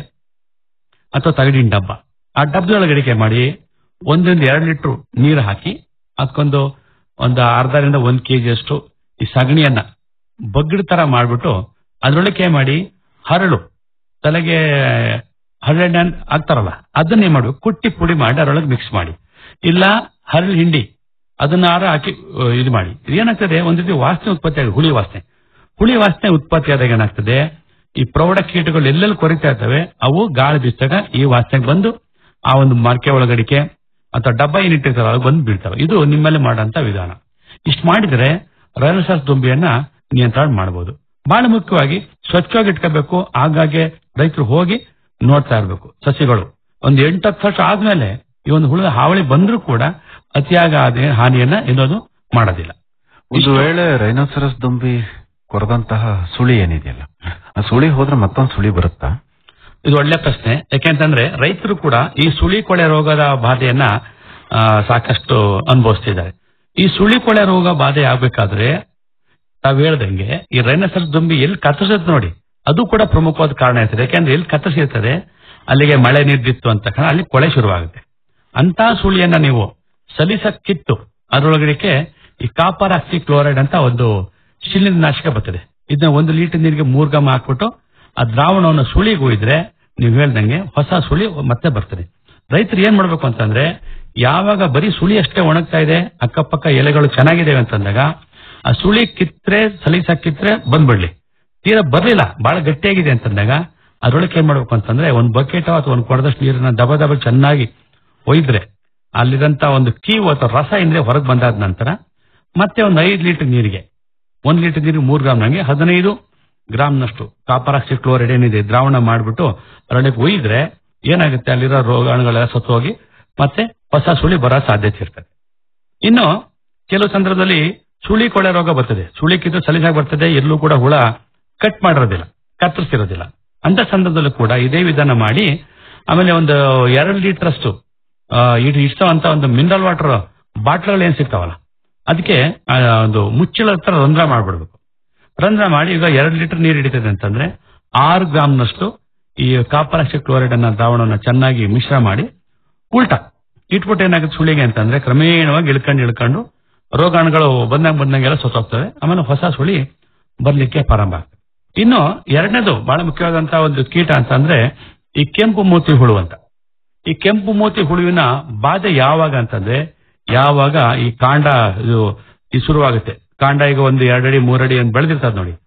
ಅಥವಾ ತಗಡಿನ ಡಬ್ಬ ಆ ಡಬ್ಬದೊಳಗಡಿಕೆ ಮಾಡಿ ಒಂದೊಂದು ಎರಡು ಲೀಟರ್ ನೀರು ಹಾಕಿ ಅದಕ್ಕೊಂದು ಒಂದು ಅರ್ಧರಿಂದ ಒಂದ್ ಕೆಜಿ ಅಷ್ಟು ಈ ಸಗಣಿಯನ್ನ ಬಗ್ಗಡ ತರ ಮಾಡ್ಬಿಟ್ಟು ಅದ್ರೊಳಗೆ ಮಾಡಿ ಹರಳು ತಲೆಗೆ ಹರಳೆಣ್ಣೆ ಆಗ್ತಾರಲ್ಲ ಅದನ್ನೇ ಮಾಡ್ಬೇಕು ಕುಟ್ಟಿ ಪುಡಿ ಮಾಡಿ ಅದರೊಳಗೆ ಮಿಕ್ಸ್ ಮಾಡಿ ಇಲ್ಲ ಹರಳು ಹಿಂಡಿ ಅದನ್ನ ಆರ ಹಾಕಿ ಆ, ಇದು ಮಾಡಿ ಏನಾಗ್ತದೆ ಒಂದ್ ರೀತಿ ವಾಸನೆ ಉತ್ಪತ್ತಿ ಆಗಿದೆ ಹುಳಿ ವಾಸನೆ ಹುಳಿ ವಾಸನೆ ಉತ್ಪತ್ತಿ ಆದಾಗ ಏನಾಗ್ತದೆ ಈ ಪ್ರೌಢ ಕೀಟಗಳು ಎಲ್ಲೆಲ್ಲಿ ಕೊರಿತಾ ಇರ್ತವೆ ಅವು ಗಾಳಿ ಬೀಸಿದಾಗ ಈ ವಾಸನೆಗೆ ಬಂದು ಆ ಒಂದು ಮರಕೆ ಒಳಗಡಿಕೆ ಅಥವಾ ಡಬ್ಬ ಏನಿಟ್ಟಿರ್ತಾರ ಅದು ಬಂದು ಬೀಳ್ತವೆ ಇದು ನಿಮ್ಮಲ್ಲಿ ಮಾಡೋಂತ ವಿಧಾನ ಇಷ್ಟು ಮಾಡಿದ್ರೆ ರೈನಸಾಸ್ ದುಂಬಿಯನ್ನ ನಿಯಂತ್ರಣ ಮಾಡಬಹುದು ಬಹಳ ಮುಖ್ಯವಾಗಿ ಸ್ವಚ್ಛವಾಗಿ ಇಟ್ಕೋಬೇಕು ಆಗಾಗ್ಗೆ ರೈತರು ಹೋಗಿ ನೋಡ್ತಾ ಇರಬೇಕು ಸಸಿಗಳು ಒಂದು ಎಂಟತ್ತು ವರ್ಷ ಆದ್ಮೇಲೆ ಈ ಒಂದು ಹುಳುದ ಹಾವಳಿ ಬಂದ್ರೂ ಕೂಡ ಅತಿಯಾಗ ಅದೇ ಹಾನಿಯನ್ನ ಎಲ್ಲೋದು ಮಾಡೋದಿಲ್ಲ
ಒಂದು ವೇಳೆ ರೈನೋಸರಸ್ ದುಂಬಿ ಕೊರದಂತಹ ಸುಳಿ ಏನಿದೆಯಲ್ಲ ಆ ಸುಳಿ ಹೋದ್ರೆ ಮತ್ತೊಂದು ಸುಳಿ ಬರುತ್ತಾ
ಇದು ಒಳ್ಳೆ ಪ್ರಶ್ನೆ ಯಾಕೆಂತಂದ್ರೆ ರೈತರು ಕೂಡ ಈ ಸುಳಿ ಕೊಳೆ ರೋಗದ ಬಾಧೆಯನ್ನ ಆ, ಸಾಕಷ್ಟು ಅನುಭವಿಸ್ತಿದ್ದಾರೆ ಈ ಸುಳಿ ಕೊಳೆ ರೋಗ ಬಾಧೆ ಆಗ್ಬೇಕಾದ್ರೆ ತಾವ್ ಹೇಳ್ದಂಗೆ ಈ ರೈನಸರ್ ದುಂಬಿ ಎಲ್ಲಿ ಕತ್ತರಿಸುತ್ತೆ ನೋಡಿ ಅದು ಕೂಡ ಪ್ರಮುಖವಾದ ಕಾರಣ ಇರ್ತದೆ ಯಾಕೆಂದ್ರೆ ಎಲ್ಲಿ ಕತ್ತರಿಸಿರ್ತದೆ ಅಲ್ಲಿಗೆ ಮಳೆ ನೀರ್ದಿತ್ತು ಅಂತ ಕಾರಣ ಅಲ್ಲಿ ಕೊಳೆ ಶುರುವಾಗುತ್ತೆ ಅಂತ ಸುಳಿಯನ್ನ ನೀವು ಸಲಿಸ ಕಿತ್ತು ಅದರೊಳಗಡೆ ಈ ಕಾಪರ್ ಆಕ್ಸಿ ಕ್ಲೋರೈಡ್ ಅಂತ ಒಂದು ಶಿಲಿನ ನಾಶಕ ಬರ್ತದೆ ಇದನ್ನ ಒಂದು ಲೀಟರ್ ನೀರಿಗೆ ಮೂರ್ ಗಮ ಹಾಕ್ಬಿಟ್ಟು ಆ ದ್ರಾವಣವನ್ನು ಸುಳಿಗೆ ಒಯ್ದ್ರೆ ನೀವು ಹೇಳ್ದಂಗೆ ಹೊಸ ಸುಳಿ ಮತ್ತೆ ಬರ್ತದೆ ರೈತರು ಏನ್ ಮಾಡ್ಬೇಕು ಅಂತಂದ್ರೆ ಯಾವಾಗ ಬರೀ ಸುಳಿ ಅಷ್ಟೇ ಒಣಗ್ತಾ ಇದೆ ಅಕ್ಕಪಕ್ಕ ಎಲೆಗಳು ಚೆನ್ನಾಗಿದ್ದೇವೆ ಅಂತಂದಾಗ ಆ ಸುಳಿ ಕಿತ್ರೆ ಸಲೀಸ ಕಿತ್ರೆ ಬಂದ್ಬಿಡ್ಲಿ ತೀರಾ ಬರ್ಲಿಲ್ಲ ಬಹಳ ಗಟ್ಟಿಯಾಗಿದೆ ಅಂತಂದಾಗ ಅದ್ರೊಳಗೆ ಏನ್ ಮಾಡ್ಬೇಕು ಅಂತಂದ್ರೆ ಒಂದ್ ಬಕೆಟ್ ಅಥವಾ ಒಂದು ಕೊಡದಷ್ಟು ನೀರನ್ನ ದಬ ದಬ ಚೆನ್ನಾಗಿ ಒಯ್ದ್ರೆ ಅಲ್ಲಿರಂತ ಒಂದು ಕೀವು ಅಥವಾ ರಸ ಇಂದ್ರೆ ಹೊರಗೆ ಬಂದಾದ ನಂತರ ಮತ್ತೆ ಒಂದು ಐದು ಲೀಟರ್ ನೀರಿಗೆ ಒಂದ್ ಲೀಟರ್ ನೀರಿಗೆ ಮೂರ್ ಗ್ರಾಮ್ ನಂಗೆ ಹದಿನೈದು ಗ್ರಾಮ್ನಷ್ಟು ಕಾಪರ್ ಆಕ್ಸೈಡ್ ಕ್ಲೋರೈಡ್ ಏನಿದೆ ದ್ರಾವಣ ಮಾಡ್ಬಿಟ್ಟು ಅದರೊಳಗೆ ಒಯ್ದ್ರೆ ಏನಾಗುತ್ತೆ ಅಲ್ಲಿರೋ ರೋಗಾಣುಗಳೆಲ್ಲ ಸತ್ತು ಹೋಗಿ ಮತ್ತೆ ಹೊಸ ಸುಳಿ ಬರೋ ಸಾಧ್ಯತೆ ಇರ್ತದೆ ಇನ್ನು ಕೆಲವು ಸಂದರ್ಭದಲ್ಲಿ ಸುಳಿ ಕೊಳೆ ರೋಗ ಬರ್ತದೆ ಸುಳಿ ಕಿತ್ತು ಸಲೀಸಾಗಿ ಬರ್ತದೆ ಎಲ್ಲೂ ಕೂಡ ಹುಳ ಕಟ್ ಮಾಡಿರೋದಿಲ್ಲ ಕತ್ತರಿಸಿರೋದಿಲ್ಲ ಅಂತ ಸಂದರ್ಭದಲ್ಲೂ ಕೂಡ ಇದೇ ವಿಧಾನ ಮಾಡಿ ಆಮೇಲೆ ಒಂದು ಎರಡು ಲೀಟರ್ ಅಷ್ಟು ಆ, ಇಟ್ ಇಷ್ಟ ಅಂತ ಒಂದು ಮಿನರಲ್ ವಾಟರ್ ಬಾಟ್ಲ್ಗಳು ಏನ್ ಸಿಗ್ತಾವಲ್ಲ ಅದಕ್ಕೆ ಆ, ಒಂದು ಮುಚ್ಚಳ ಹತ್ರ ರಂಧ್ರ ಮಾಡ್ಬಿಡ್ಬೇಕು ರಂಧ್ರ ಮಾಡಿ ಈಗ ಎರಡು ಲೀಟರ್ ನೀರು ಹಿಡಿತದೆ ಅಂತಂದ್ರೆ ಆರು ಗ್ರಾಮ್ನಷ್ಟು ಈ ಕಾಪರ್ ಆಕ್ಸೈಡ್ ಕ್ಲೋರೈಡ್ ಅನ್ನ ದ್ರಾವಣವನ್ನ ಚೆನ್ನಾಗಿ ಮಿಶ್ರ ಮಾಡಿ ಉಲ್ಟಾ ಇಟ್ಬಿಟ್ಟು ಏನಾಗುತ್ತೆ ಸುಳಿಗೆ ಅಂತಂದ್ರೆ ಕ್ರಮೇಣವಾಗಿ ಇಳ್ಕೊಂಡು ಇಳ್ಕೊಂಡು ರೋಗಾಣುಗಳು ಬಂದಂಗ ಬಂದಂಗೆಲ್ಲ ಸತ್ತೋಗ್ತವೆ ಆಮೇಲೆ ಹೊಸ ಸುಳಿ ಬರ್ಲಿಕ್ಕೆ ಪ್ರಾರಂಭ ಆಗ್ತದೆ ಇನ್ನು ಎರಡನೇದು ಬಹಳ ಮುಖ್ಯವಾದಂತ ಒಂದು ಕೀಟ ಅಂತಂದ್ರೆ ಈ ಕೆಂಪು ಮೂತಿ ಹುಳು ಅಂತ ಈ ಕೆಂಪು ಮೂತಿ ಹುಳುವಿನ ಬಾಧೆ ಯಾವಾಗ ಅಂತಂದ್ರೆ ಯಾವಾಗ ಈ ಕಾಂಡ ಇದು ಈ ಶುರುವಾಗುತ್ತೆ ಕಾಂಡ ಈಗ ಒಂದು ಎರಡಡಿ ಮೂರಡಿ ಅಂತ ಬೆಳೆದಿರ್ತದೆ ನೋಡಿ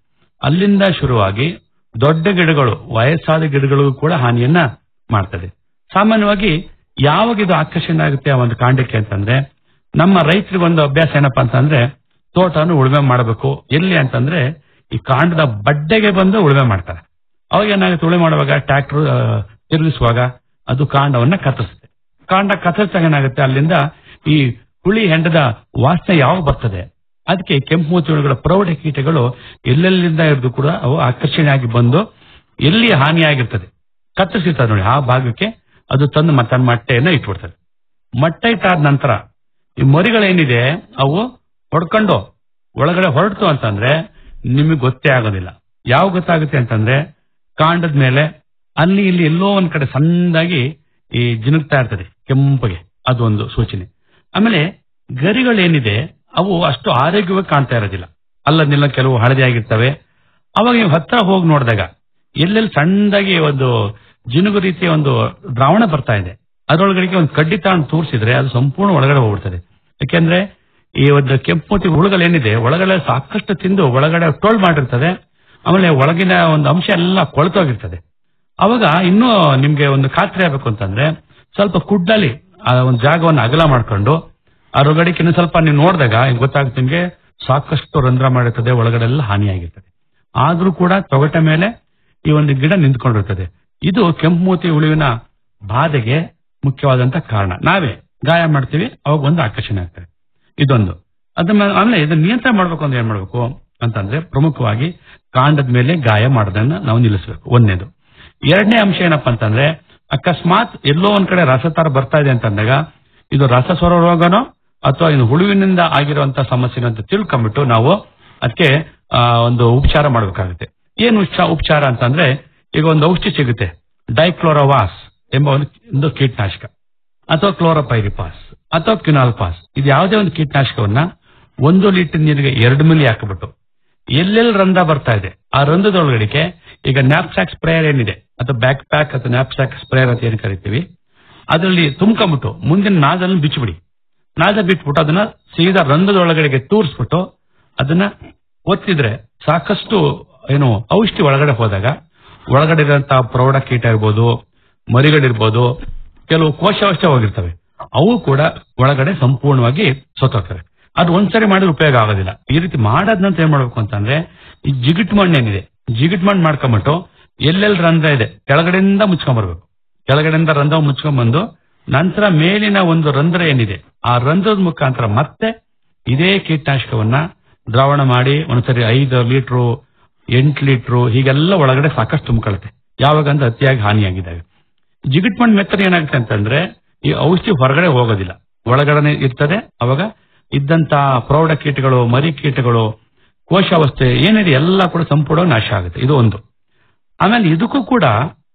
ಅಲ್ಲಿಂದ ಶುರುವಾಗಿ ದೊಡ್ಡ ಗಿಡಗಳು ವಯಸ್ಸಾದ ಗಿಡಗಳಿಗೂ ಕೂಡ ಹಾನಿಯನ್ನ ಮಾಡ್ತದೆ ಸಾಮಾನ್ಯವಾಗಿ ಯಾವಾಗ ಇದು ಆಕರ್ಷಣೆ ಆಗುತ್ತೆ ಆ ಒಂದು ಕಾಂಡಕ್ಕೆ ಅಂತಂದ್ರೆ ನಮ್ಮ ರೈತರಿಗೆ ಒಂದು ಅಭ್ಯಾಸ ಏನಪ್ಪಾ ಅಂತಂದ್ರೆ ತೋಟವನ್ನು ಉಳುಮೆ ಮಾಡಬೇಕು ಎಲ್ಲಿ ಅಂತಂದ್ರೆ ಈ ಕಾಂಡದ ಬಡ್ಡೆಗೆ ಬಂದು ಉಳುಮೆ ಮಾಡ್ತಾರೆ ಅವಾಗ ಏನಾಗುತ್ತೆ ಉಳುಮೆ ಮಾಡುವಾಗ ಟ್ರ್ಯಾಕ್ಟರ್ ತಿರುಗಿಸುವಾಗ ಅದು ಕಾಂಡವನ್ನ ಕತ್ತರಿಸುತ್ತೆ ಕಾಂಡ ಕತ್ತರಿಸಿದಾಗ ಏನಾಗುತ್ತೆ ಅಲ್ಲಿಂದ ಈ ಹುಳಿ ಹೆಂಡದ ವಾಸನೆ ಯಾವಾಗ ಬರ್ತದೆ ಅದಕ್ಕೆ ಕೆಂಪು ಮೂತಿಗಳ ಪ್ರೌಢ ಕೀಟಗಳು ಎಲ್ಲೆಲ್ಲಿಂದ ಇರೋದು ಕೂಡ ಅವು ಆಕರ್ಷಣೆಯಾಗಿ ಬಂದು ಎಲ್ಲಿ ಹಾನಿಯಾಗಿರ್ತದೆ ಕತ್ತರಿಸಿರ್ತದೆ ನೋಡಿ ಆ ಭಾಗಕ್ಕೆ ಅದು ತಂದು ಮ- ತನ್ನ ಮೊಟ್ಟೆಯನ್ನ ಇಟ್ಬಿಡ್ತದೆ ಮೊಟ್ಟೆ ಇಟ್ಟಾದ ನಂತರ ಈ ಮರಿಗಳೇನಿದೆ ಅವು ಹೊಡ್ಕೊಂಡು ಒಳಗಡೆ ಹೊರಡ್ತು ಅಂತಂದ್ರೆ ನಿಮಗೆ ಗೊತ್ತೇ ಆಗೋದಿಲ್ಲ ಯಾವ ಗೊತ್ತಾಗುತ್ತೆ ಅಂತಂದ್ರೆ ಕಾಂಡದ ಮೇಲೆ ಅಲ್ಲಿ ಇಲ್ಲಿ ಎಲ್ಲೋ ಒಂದ್ ಕಡೆ ಸಣ್ಣದಾಗಿ ಈ ಜಿನುಗ್ತಾ ಇರ್ತದೆ ಕೆಂಪಗೆ ಅದೊಂದು ಸೂಚನೆ ಆಮೇಲೆ ಗರಿಗಳೇನಿದೆ ಅವು ಅಷ್ಟು ಆರೋಗ್ಯವಾಗಿ ಕಾಣ್ತಾ ಇರೋದಿಲ್ಲ ಅಲ್ಲದನ್ನೆಲ್ಲ ಕೆಲವು ಹಳದಿ ಆಗಿರ್ತವೆ ಅವಾಗ ನೀವು ಹತ್ರ ಹೋಗಿ ನೋಡಿದಾಗ ಎಲ್ಲೆಲ್ಲಿ ಸಣ್ಣದಾಗಿ ಒಂದು ಜಿನುಗು ರೀತಿಯ ಒಂದು ದ್ರಾವಣ ಬರ್ತಾ ಇದೆ ಅದರೊಳಗಡೆಗೆ ಒಂದು ಕಡ್ಡಿ ತಗೊಂಡು ತೂರಿಸಿದ್ರೆ ಅದು ಸಂಪೂರ್ಣ ಒಳಗಡೆ ಹೋಗ್ಬಿಡ್ತದೆ ಯಾಕೆಂದ್ರೆ ಈ ಒಂದು ಕೆಂಪುತಿ ಹುಳುಗಳೇನಿದೆ ಒಳಗಡೆ ಸಾಕಷ್ಟು ತಿಂದು ಒಳಗಡೆ ಟೋಲ್ ಮಾಡಿರ್ತದೆ ಆಮೇಲೆ ಒಳಗಿನ ಒಂದು ಅಂಶ ಎಲ್ಲ ಕೊಳ್ತೋಗಿರ್ತದೆ ಅವಾಗ ಇನ್ನೂ ನಿಮ್ಗೆ ಒಂದು ಖಾತ್ರಿ ಆಗ್ಬೇಕು ಅಂತಂದ್ರೆ ಸ್ವಲ್ಪ ಕುಡ್ಡಲ್ಲಿ ಆ ಒಂದು ಜಾಗವನ್ನು ಅಗಲ ಮಾಡ್ಕೊಂಡು ಅದರೊಳಗಡೆ ಇನ್ನು ಸ್ವಲ್ಪ ನೀವು ನೋಡಿದಾಗ ಗೊತ್ತಾಗುತ್ತೆ ನಿಮ್ಗೆ ಸಾಕಷ್ಟು ರಂಧ್ರ ಮಾಡಿರ್ತದೆ ಒಳಗಡೆ ಎಲ್ಲ ಹಾನಿಯಾಗಿರ್ತದೆ ಆದ್ರೂ ಕೂಡ ತೊಗಟ ಮೇಲೆ ಈ ಒಂದು ಗಿಡ ನಿಂತ್ಕೊಂಡಿರ್ತದೆ ಇದು ಕೆಂಪುಮೂತಿ ಉಳಿವಿನ ಬಾಧೆಗೆ ಮುಖ್ಯವಾದಂತ ಕಾರಣ ನಾವೇ ಗಾಯ ಮಾಡ್ತೀವಿ ಅವಾಗ ಒಂದು ಆಕರ್ಷಣೆ ಆಗ್ತದೆ ಇದೊಂದು ಅದ್ರ ಮೇಲೆ ಆಮೇಲೆ ಇದನ್ನ ನಿಯಂತ್ರಣ ಮಾಡ್ಬೇಕು ಅಂದ್ರೆ ಏನ್ ಮಾಡ್ಬೇಕು ಅಂತಂದ್ರೆ ಪ್ರಮುಖವಾಗಿ ಕಾಂಡದ ಮೇಲೆ ಗಾಯ ಮಾಡೋದನ್ನ ನಾವು ನಿಲ್ಲಿಸಬೇಕು ಒಂದನೇದು ಎರಡನೇ ಅಂಶ ಏನಪ್ಪಾ ಅಂತಂದ್ರೆ ಅಕಸ್ಮಾತ್ ಎಲ್ಲೋ ಒಂದ್ ಕಡೆ ರಸತಾರ ಬರ್ತಾ ಇದೆ ಅಂತಂದಾಗ ಇದು ರಸಸ್ವರ ರೋಗನೋ ಅಥವಾ ಇದು ಹುಳುವಿನಿಂದ ಆಗಿರುವಂತ ಸಮಸ್ಯೆ ಅಂತ ತಿಳ್ಕೊಂಡ್ಬಿಟ್ಟು ನಾವು ಅದಕ್ಕೆ ಆ, ಒಂದು ಉಪಚಾರ ಮಾಡಬೇಕಾಗುತ್ತೆ ಏನು ಉಚ್ಚ- ಉಪಚಾರ ಅಂತಂದ್ರೆ ಈಗ ಒಂದು ಔಷಧಿ ಸಿಗುತ್ತೆ ಡೈಕ್ಲೋರೋವಾಸ್ ಎಂಬ ಒಂದು ಒಂದು ಕೀಟನಾಶಕ ಅಥವಾ ಕ್ಲೋರೋಪೈರಿಪಾಸ್ ಅಥವಾ ಕ್ಯುನಾಲ್ಪಾಸ್ ಇದು ಯಾವುದೇ ಒಂದು ಕೀಟನಾಶಕವನ್ನ ಒಂದು ಲೀಟರ್ ನೀರಿಗೆ ಎರಡು ಮಿಲಿ ಹಾಕಿಬಿಟ್ಟು ಎಲ್ಲೆಲ್ಲಿ ರಂಧ್ರ ಬರ್ತಾ ಇದೆ ಆ ರಂಧ್ರದೊಳಗಡೆಗೆ ಈಗ ನ್ಯಾಪ್ಸ್ಯಾಕ್ ಸ್ಪ್ರೇಯರ್ ಏನಿದೆ ಅಥವಾ ಬ್ಯಾಕ್ ಪ್ಯಾಕ್ ಅಥವಾ ನ್ಯಾಪ್ಸ್ಯಾಕ್ ಸ್ಪ್ರೇಯರ್ ಅಂತ ಏನು ಕರಿತೀವಿ ಅದರಲ್ಲಿ ತುಂಬ್ಕೊಂಬಿಟ್ಟು ಮುಂದಿನ ನಾದನ್ನು ಬಿಚ್ಚಿಬಿಡಿ ನಾದ ಬಿಟ್ಬಿಟ್ಟು ಅದನ್ನ ಸೀದಾ ರಂಧ್ರದೊಳಗಡೆಗೆ ತೂರಿಸ್ಬಿಟ್ಟು ಅದನ್ನ ಒತ್ತಿದ್ರೆ ಸಾಕಷ್ಟು ಏನು ಔಷಧಿ ಒಳಗಡೆ ಹೋದಾಗ ಒಳಗಡೆ ಇರುವಂತಹ ಪ್ರೌಢ ಕೀಟ ಇರ್ಬೋದು ಮರಿಗಳಿರ್ಬೋದು ಕೆಲವು ಕೋಶಾವಸ್ಥೆ ಹೋಗಿರ್ತವೆ ಅವು ಕೂಡ ಒಳಗಡೆ ಸಂಪೂರ್ಣವಾಗಿ ಸತ್ತೋಗ್ತವೆ ಅದು ಒಂದ್ಸರಿ ಮಾಡಿದ್ರೆ ಉಪಯೋಗ ಆಗೋದಿಲ್ಲ ಈ ರೀತಿ ಮಾಡಾದ ನಂತರ ಏನ್ ಮಾಡ್ಬೇಕು ಅಂತಂದ್ರೆ ಈ ಜಿಗಿಟ್ ಮಣ್ಣು ಏನಿದೆ ಜಿಗಿಟ್ ಮಣ್ಣು ಮಾಡ್ಕೊಂಬಿಟ್ಟು ಎಲ್ಲೆಲ್ಲಿ ರಂಧ್ರ ಇದೆ ಕೆಳಗಡೆಯಿಂದ ಮುಚ್ಕೊಂಡ್ಬರ್ಬೇಕು ಕೆಳಗಡೆಯಿಂದ ರಂಧ್ರ ಮುಚ್ಕೊಂಡ್ಬಂದು ನಂತರ ಮೇಲಿನ ಒಂದು ರಂಧ್ರ ಏನಿದೆ ಆ ರಂಧ್ರದ ಮುಖಾಂತರ ಮತ್ತೆ ಇದೇ ಕೀಟನಾಶಕವನ್ನ ದ್ರಾವಣ ಮಾಡಿ ಒಂದ್ಸರಿ ಐದು ಲೀಟ್ರು ಎಂಟು ಲೀಟ್ರು ಹೀಗೆಲ್ಲ ಒಳಗಡೆ ಸಾಕಷ್ಟು ತುಂಬಿಕೊಳ್ಳುತ್ತೆ ಯಾವಾಗ ಅಂದ್ರೆ ಅತಿಯಾಗಿ ಹಾನಿಯಾಗಿದ್ದಾಗ ಜಿಗಿಟ್ ಮಣ್ಣು ಮೆತ್ತನೆ ಏನಾಗುತ್ತೆ ಅಂತಂದ್ರೆ ಈ ಔಷಧಿ ಹೊರಗಡೆ ಹೋಗೋದಿಲ್ಲ ಒಳಗಡೆ ಇರ್ತದೆ ಅವಾಗ ಇದ್ದಂತ ಪ್ರೌಢ ಕೀಟಗಳು ಮರಿ ಕೀಟಗಳು ಕೋಶಾವಸ್ಥೆ ಏನಿದೆ ಎಲ್ಲ ಕೂಡ ಸಂಪೂರ್ಣ ನಾಶ ಆಗುತ್ತೆ ಇದು ಒಂದು ಆಮೇಲೆ ಇದಕ್ಕೂ ಕೂಡ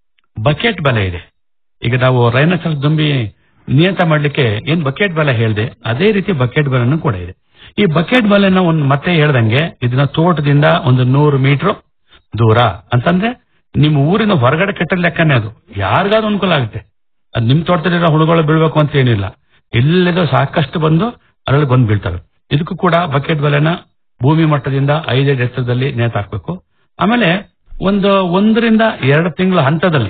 ಬಕೆಟ್ ಬಲೆ ಇದೆ ಈಗ ನಾವು ರೈನಸಸ್ ದುಂಬಿ ನಿಯಂತ್ರ ಮಾಡ್ಲಿಕ್ಕೆ ಏನ್ ಬಕೆಟ್ ಬಲೆ ಹೇಳಿದೆ ಅದೇ ರೀತಿ ಬಕೆಟ್ ಬಲೆನೂ ಕೂಡ ಇದೆ ಈ ಬಕೆಟ್ ಬಲೆನ ಒಂದು ಮತ್ತೆ ಹೇಳ್ದಂಗೆ ಇದನ್ನ ತೋಟದಿಂದ ಒಂದು ನೂರು ಮೀಟರ್ ದೂರ ಅಂತಂದ್ರೆ ನಿಮ್ಮ ಊರಿನ ಹೊರಗಡೆ ಕೆಟ್ಟ ಲೆಕ್ಕನೇ ಅದು ಯಾರಿಗಾದ್ರೂ ಅನುಕೂಲ ಆಗುತ್ತೆ ಅದು ನಿಮ್ ತೋಟದಲ್ಲಿರೋ ಹುಳುಗಳು ಬೀಳ್ಬೇಕು ಅಂತ ಏನಿಲ್ಲ ಎಲ್ಲದೋ ಸಾಕಷ್ಟು ಬಂದು ಅದರಲ್ಲಿ ಬಂದು ಬೀಳ್ತವೆ ಇದಕ್ಕೂ ಕೂಡ ಬಕೆಟ್ ಬಲೆನ ಭೂಮಿ ಮಟ್ಟದಿಂದ ಐದೈದು ಎತ್ತರದಲ್ಲಿ ನೇತಾಕ್ಬೇಕು ಆಮೇಲೆ ಒಂದು ಒಂದರಿಂದ ಎರಡು ತಿಂಗಳ ಹಂತದಲ್ಲಿ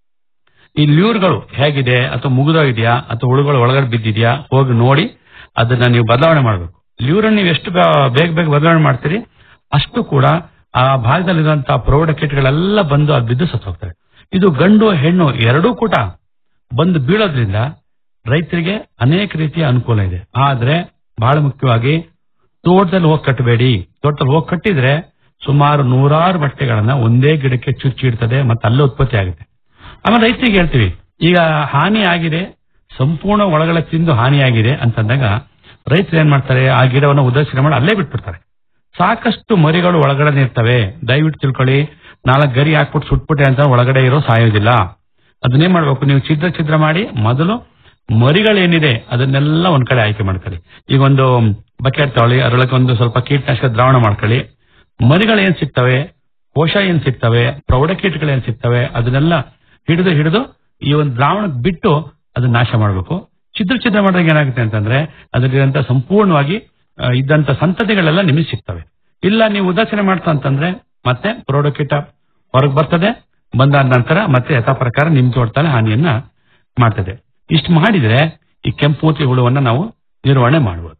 ಈ ಲ್ಯೂರ್ಗಳು ಹೇಗಿದೆ ಅಥವಾ ಮುಗಿದೋಗಿದೆಯಾ ಅಥವಾ ಹುಳುಗಳು ಒಳಗಡೆ ಬಿದ್ದಿದ್ಯಾ ಹೋಗಿ ನೋಡಿ ಅದನ್ನ ನೀವು ಬದಲಾವಣೆ ಮಾಡಬೇಕು ಲ್ಯೂರನ್ನ ನೀವು ಎಷ್ಟು ಬೇ- ಬೇಗ ಬೇಗ ಬದಲಾವಣೆ ಮಾಡ್ತೀರಿ ಅಷ್ಟು ಕೂಡ ಆ ಭಾಗದಲ್ಲಿರುವಂತಹ ಪ್ರೌಢ ಕೀಟಗಳೆಲ್ಲ ಬಂದು ಅದು ಬಿದ್ದು ಸತ್ತು ಹೋಗ್ತವೆ ಇದು ಗಂಡು ಹೆಣ್ಣು ಎರಡೂ ಕೂಡ ಬಂದು ಬೀಳೋದ್ರಿಂದ ರೈತರಿಗೆ ಅನೇಕ ರೀತಿಯ ಅನುಕೂಲ ಇದೆ ಆದ್ರೆ ಬಹಳ ಮುಖ್ಯವಾಗಿ ತೋಟದಲ್ಲಿ ಹೋಗಿ ಕಟ್ಟಬೇಡಿ ತೋಟದಲ್ಲಿ ಹೋಗಿ ಕಟ್ಟಿದ್ರೆ ಸುಮಾರು ನೂರಾರು ಬಟ್ಟೆಗಳನ್ನ ಒಂದೇ ಗಿಡಕ್ಕೆ ಚುಚ್ಚಿಡ್ತದೆ ಮತ್ತೆ ಅಲ್ಲೇ ಉತ್ಪತ್ತಿ ಆಗುತ್ತೆ ಆಮೇಲೆ ರೈತರಿಗೆ ಹೇಳ್ತೀವಿ ಈಗ ಹಾನಿ ಆಗಿದೆ ಸಂಪೂರ್ಣ ಒಳಗಡೆ ತಿಂದು ಹಾನಿಯಾಗಿದೆ ಅಂತಂದಾಗ ರೈತರು ಏನ್ ಮಾಡ್ತಾರೆ ಆ ಗಿಡವನ್ನು ಉದಾಸೀನ ಮಾಡಿ ಅಲ್ಲೇ ಬಿಟ್ಬಿಡ್ತಾರೆ ಸಾಕಷ್ಟು ಮರಿಗಳು ಒಳಗಡೆ ಇರ್ತವೆ ದಯವಿಟ್ಟು ತಿಳ್ಕೊಳ್ಳಿ ನಾಲ್ಕು ಗರಿ ಹಾಕ್ಬಿಟ್ಟು ಸುಟ್ಬಿಟ್ಟೆ ಅಂತ ಒಳಗಡೆ ಇರೋ ಸಾಯೋದಿಲ್ಲ ಅದನ್ನೇನ್ ಮಾಡ್ಬೇಕು ನೀವು ಛಿದ್ರ ಛಿದ್ರ ಮಾಡಿ ಮೊದಲು ಮರಿಗಳೇನಿದೆ ಅದನ್ನೆಲ್ಲ ಒಂದ್ ಕಡೆ ಆಯ್ಕೆ ಮಾಡ್ಕೊಳ್ಳಿ ಈಗ ಒಂದು ಬಕೆಟ್ ತಗೊಳ್ಳಿ ಅದರೊಳಗೆ ಒಂದು ಸ್ವಲ್ಪ ಕೀಟನಾಶಕ ದ್ರಾವಣ ಮಾಡ್ಕೊಳ್ಳಿ ಮರಿಗಳು ಏನ್ ಸಿಗ್ತವೆ ಕೋಶ ಏನ್ ಸಿಗ್ತವೆ ಪ್ರೌಢ ಕೀಟಗಳು ಏನ್ ಸಿಗ್ತವೆ ಅದನ್ನೆಲ್ಲ ಹಿಡಿದು ಹಿಡಿದು ಈ ಒಂದು ದ್ರಾವಣಕ್ಕೆ ಬಿಟ್ಟು ಅದನ್ನ ನಾಶ ಮಾಡಬೇಕು ಛಿದ್ರ ಛಿದ್ರ ಮಾಡಿದಾಗ ಏನಾಗುತ್ತೆ ಅಂತಂದ್ರೆ ಅದರಲ್ಲಿರುವಂತ ಸಂಪೂರ್ಣವಾಗಿ ಆ, ಇದ್ದಂತ ಸಂತತಿಗಳೆಲ್ಲ ನಿಮಗೆ ಸಿಗ್ತವೆ ಇಲ್ಲ ನೀವು ಉದಾಸೀನ ಮಾಡ್ತಾ ಅಂತಂದ್ರೆ ಮತ್ತೆ ಪ್ರೌಢಕೀಟ ಹೊರಗೆ ಬರ್ತದೆ ಬಂದಾದ ನಂತರ ಮತ್ತೆ ಯಥಾ ಪ್ರಕಾರ ನಿಮ್ ತೋಟದಲ್ಲಿ ಹಾನಿಯನ್ನ ಮಾಡ್ತದೆ ಇಷ್ಟು ಮಾಡಿದ್ರೆ ಈ ಕೆಂಪು ಮೂತಿ ಹುಳುವನ್ನ ನಾವು ನಿರ್ವಹಣೆ ಮಾಡಬಹುದು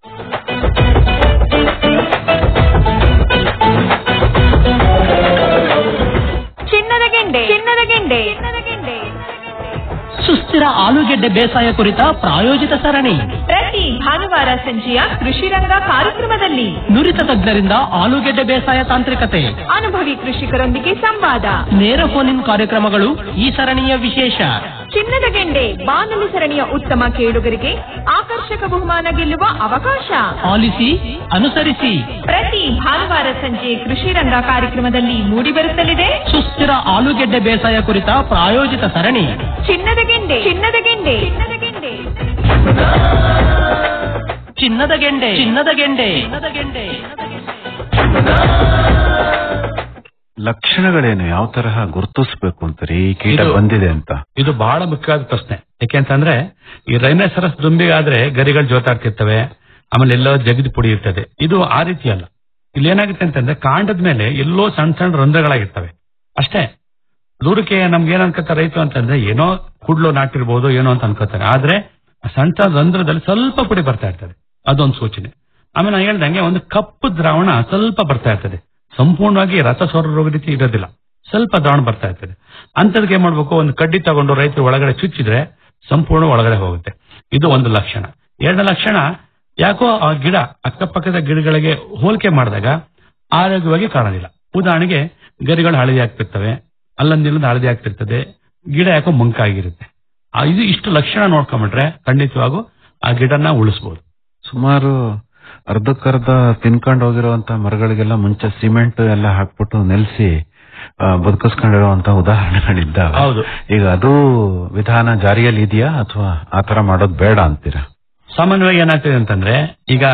ಚಿನ್ನದ ಗೆಂಡೆ ಚಿನ್ನದ ಗೆಂಡೆ ಚಿನ್ನದ ಗೆಂಡೆ
ಸುಸ್ಥಿರ ಆಲೂಗೆಡ್ಡೆ ಬೇಸಾಯ ಕುರಿತ ಪ್ರಾಯೋಜಿತ ಸರಣಿ
ಪ್ರತಿ ಭಾನುವಾರ ಸಂಜೆಯ ಕೃಷಿ ರಂಗ ಕಾರ್ಯಕ್ರಮದಲ್ಲಿ
ನುರಿತ ತಜ್ಞರಿಂದ ಆಲೂಗೆಡ್ಡೆ ಬೇಸಾಯ ತಾಂತ್ರಿಕತೆ
ಅನುಭವಿ ಕೃಷಿಕರೊಂದಿಗೆ ಸಂವಾದ
ನೇರ ಫೋನ್ ಇನ್ ಕಾರ್ಯಕ್ರಮಗಳು ಈ ಸರಣಿಯ ವಿಶೇಷ
ಚಿನ್ನದ ಗೆಂಡೆ ಬಾನುಲಿ ಸರಣಿಯ ಉತ್ತಮ ಕೇಳುಗರಿಗೆ ಆಕರ್ಷಕ ಬಹುಮಾನ ಗೆಲ್ಲುವ ಅವಕಾಶ
ಆಲಿಸಿ ಅನುಸರಿಸಿ
ಪ್ರತಿ ಭಾನುವಾರ ಸಂಜೆ ಕೃಷಿ ರಂಗ ಕಾರ್ಯಕ್ರಮದಲ್ಲಿ ಮೂಡಿಬರುತ್ತಲಿದೆ
ಸುಸ್ಥಿರ ಆಲೂಗೆಡ್ಡೆ ಬೇಸಾಯ ಕುರಿತ ಪ್ರಾಯೋಜಿತ ಸರಣಿ
ಚಿನ್ನದ ಗೆಂಡೆ ಚಿನ್ನದ ಗೆಂಡೆ ಚಿನ್ನದ ಗೆಂಡೆ
ಚಿನ್ನದ ಗೆಂಡೆ ಚಿನ್ನದ ಗೆಂಡೆ ಚಿನ್ನದ ಗೆಂಡೆ
ಲಕ್ಷಣಗಳೇನು ಯಾವ ತರಹ ಗುರುತಿಸ್ಬೇಕು ಅಂತಾರೆ ಈ ಕೀಟ
ಇದು-
ಬಂದಿದೆ ಅಂತ
ಇದು ಬಹಳ ಮುಖ್ಯವಾದ ಪ್ರಶ್ನೆ ಯಾಕೆಂತಂದ್ರೆ ಈ ರೈನೋಸರಸ್ ದುಂಬಿಗಾದ್ರೆ ಗರಿಗಳು ಜೋತಾಡ್ತಿರ್ತವೆ ಆಮೇಲೆ ಎಲ್ಲೋ ಜಗದಿ ಪುಡಿ ಇರ್ತದೆ ಇದು ಆ ರೀತಿ ಅಲ್ಲ ಇಲ್ಲಿ ಏನಾಗುತ್ತೆ ಅಂತಂದ್ರೆ ಕಾಂಡದ ಮೇಲೆ ಎಲ್ಲೋ ಸಣ್ಣ ಸಣ್ಣ ರಂಧ್ರಗಳಾಗಿರ್ತವೆ ಅಷ್ಟೇ ದೂರಕ್ಕೆ ನಮ್ಗೆ ಏನ್ ಅನ್ಕೋತಾರೆ ರೈತರು ಅಂತಂದ್ರೆ ಏನೋ ಕುಡ್ಲು ನಾಟಿರ್ಬೋದು ಏನೋ ಅಂತ ಅನ್ಕೋತಾರೆ ಆದ್ರೆ ಆ ಸಣ್ಣ ಸಣ್ಣ ರಂಧ್ರದಲ್ಲಿ ಸ್ವಲ್ಪ ಪುಡಿ ಬರ್ತಾ ಇರ್ತದೆ ಅದೊಂದು ಸೂಚನೆ ಆಮೇಲೆ ನಾನು ಹೇಳ್ದಂಗೆ ಒಂದು ಕಪ್ಪು ದ್ರಾವಣ ಸ್ವಲ್ಪ ಬರ್ತಾ ಇರ್ತದೆ ಸಂಪೂರ್ಣವಾಗಿ ರಸ ಸೋರೋ ರೀತಿ ಇರೋದಿಲ್ಲ ಸ್ವಲ್ಪ ದ್ರಾವಣ ಬರ್ತಾ ಇರ್ತದೆ ಅಂತದಕ್ಕೆ ಏನ್ ಮಾಡ್ಬೇಕು ಒಂದು ಕಡ್ಡಿ ತಗೊಂಡು ರೈತರು ಒಳಗಡೆ ಚುಚ್ಚಿದ್ರೆ ಸಂಪೂರ್ಣ ಒಳಗಡೆ ಹೋಗುತ್ತೆ ಇದು ಒಂದು ಲಕ್ಷಣ ಎರಡನೇ ಲಕ್ಷಣ ಯಾಕೋ ಆ ಗಿಡ ಅಕ್ಕಪಕ್ಕದ ಗಿಡಗಳಿಗೆ ಹೋಲಿಕೆ ಮಾಡಿದಾಗ ಆರೋಗ್ಯವಾಗಿ ಕಾಣೋದಿಲ್ಲ ಉದಾಹರಣೆಗೆ ಗರಿಗಳು ಹಳದಿ ಆಗ್ತಿರ್ತವೆ ಅಲ್ಲಂದಿಲ್ಲದ ಹಳದಿ ಆಗ್ತಿರ್ತದೆ ಗಿಡ ಯಾಕೋ ಮಂಕಾಗಿರುತ್ತೆ ಆ ಇದು ಇಷ್ಟು ಲಕ್ಷಣ ನೋಡ್ಕೊಂಡ್ಬಿಟ್ರೆ ಖಂಡಿತವಾಗೂ ಆ ಗಿಡನ ಉಳಿಸಬಹುದು
ಸುಮಾರು ಅರ್ಧಕ್ಕರ್ಧ ತಿನ್ಕೊಂಡು ಹೋಗಿರುವಂತ ಮರಗಳಿಗೆಲ್ಲ ಮುಂಚೆ ಸಿಮೆಂಟ್ ಎಲ್ಲ ಹಾಕ್ಬಿಟ್ಟು ನೆಲೆಸಿ ಬದುಕಿಸ್ಕೊಂಡಿರುವಂತ ಉದಾಹರಣೆಗಳಿದ್ದಾವೆ
ಹೌದು.
ಈಗ ಅದು ವಿಧಾನ ಜಾರಿಯಲ್ಲಿ ಇದೆಯಾ ಅಥವಾ ಆತರ ಮಾಡೋದು ಬೇಡ ಅಂತೀರಾ
ಸಾಮಾನ್ಯವಾಗಿ ಏನಾಗ್ತದೆ ಅಂತಂದ್ರೆ ಈಗ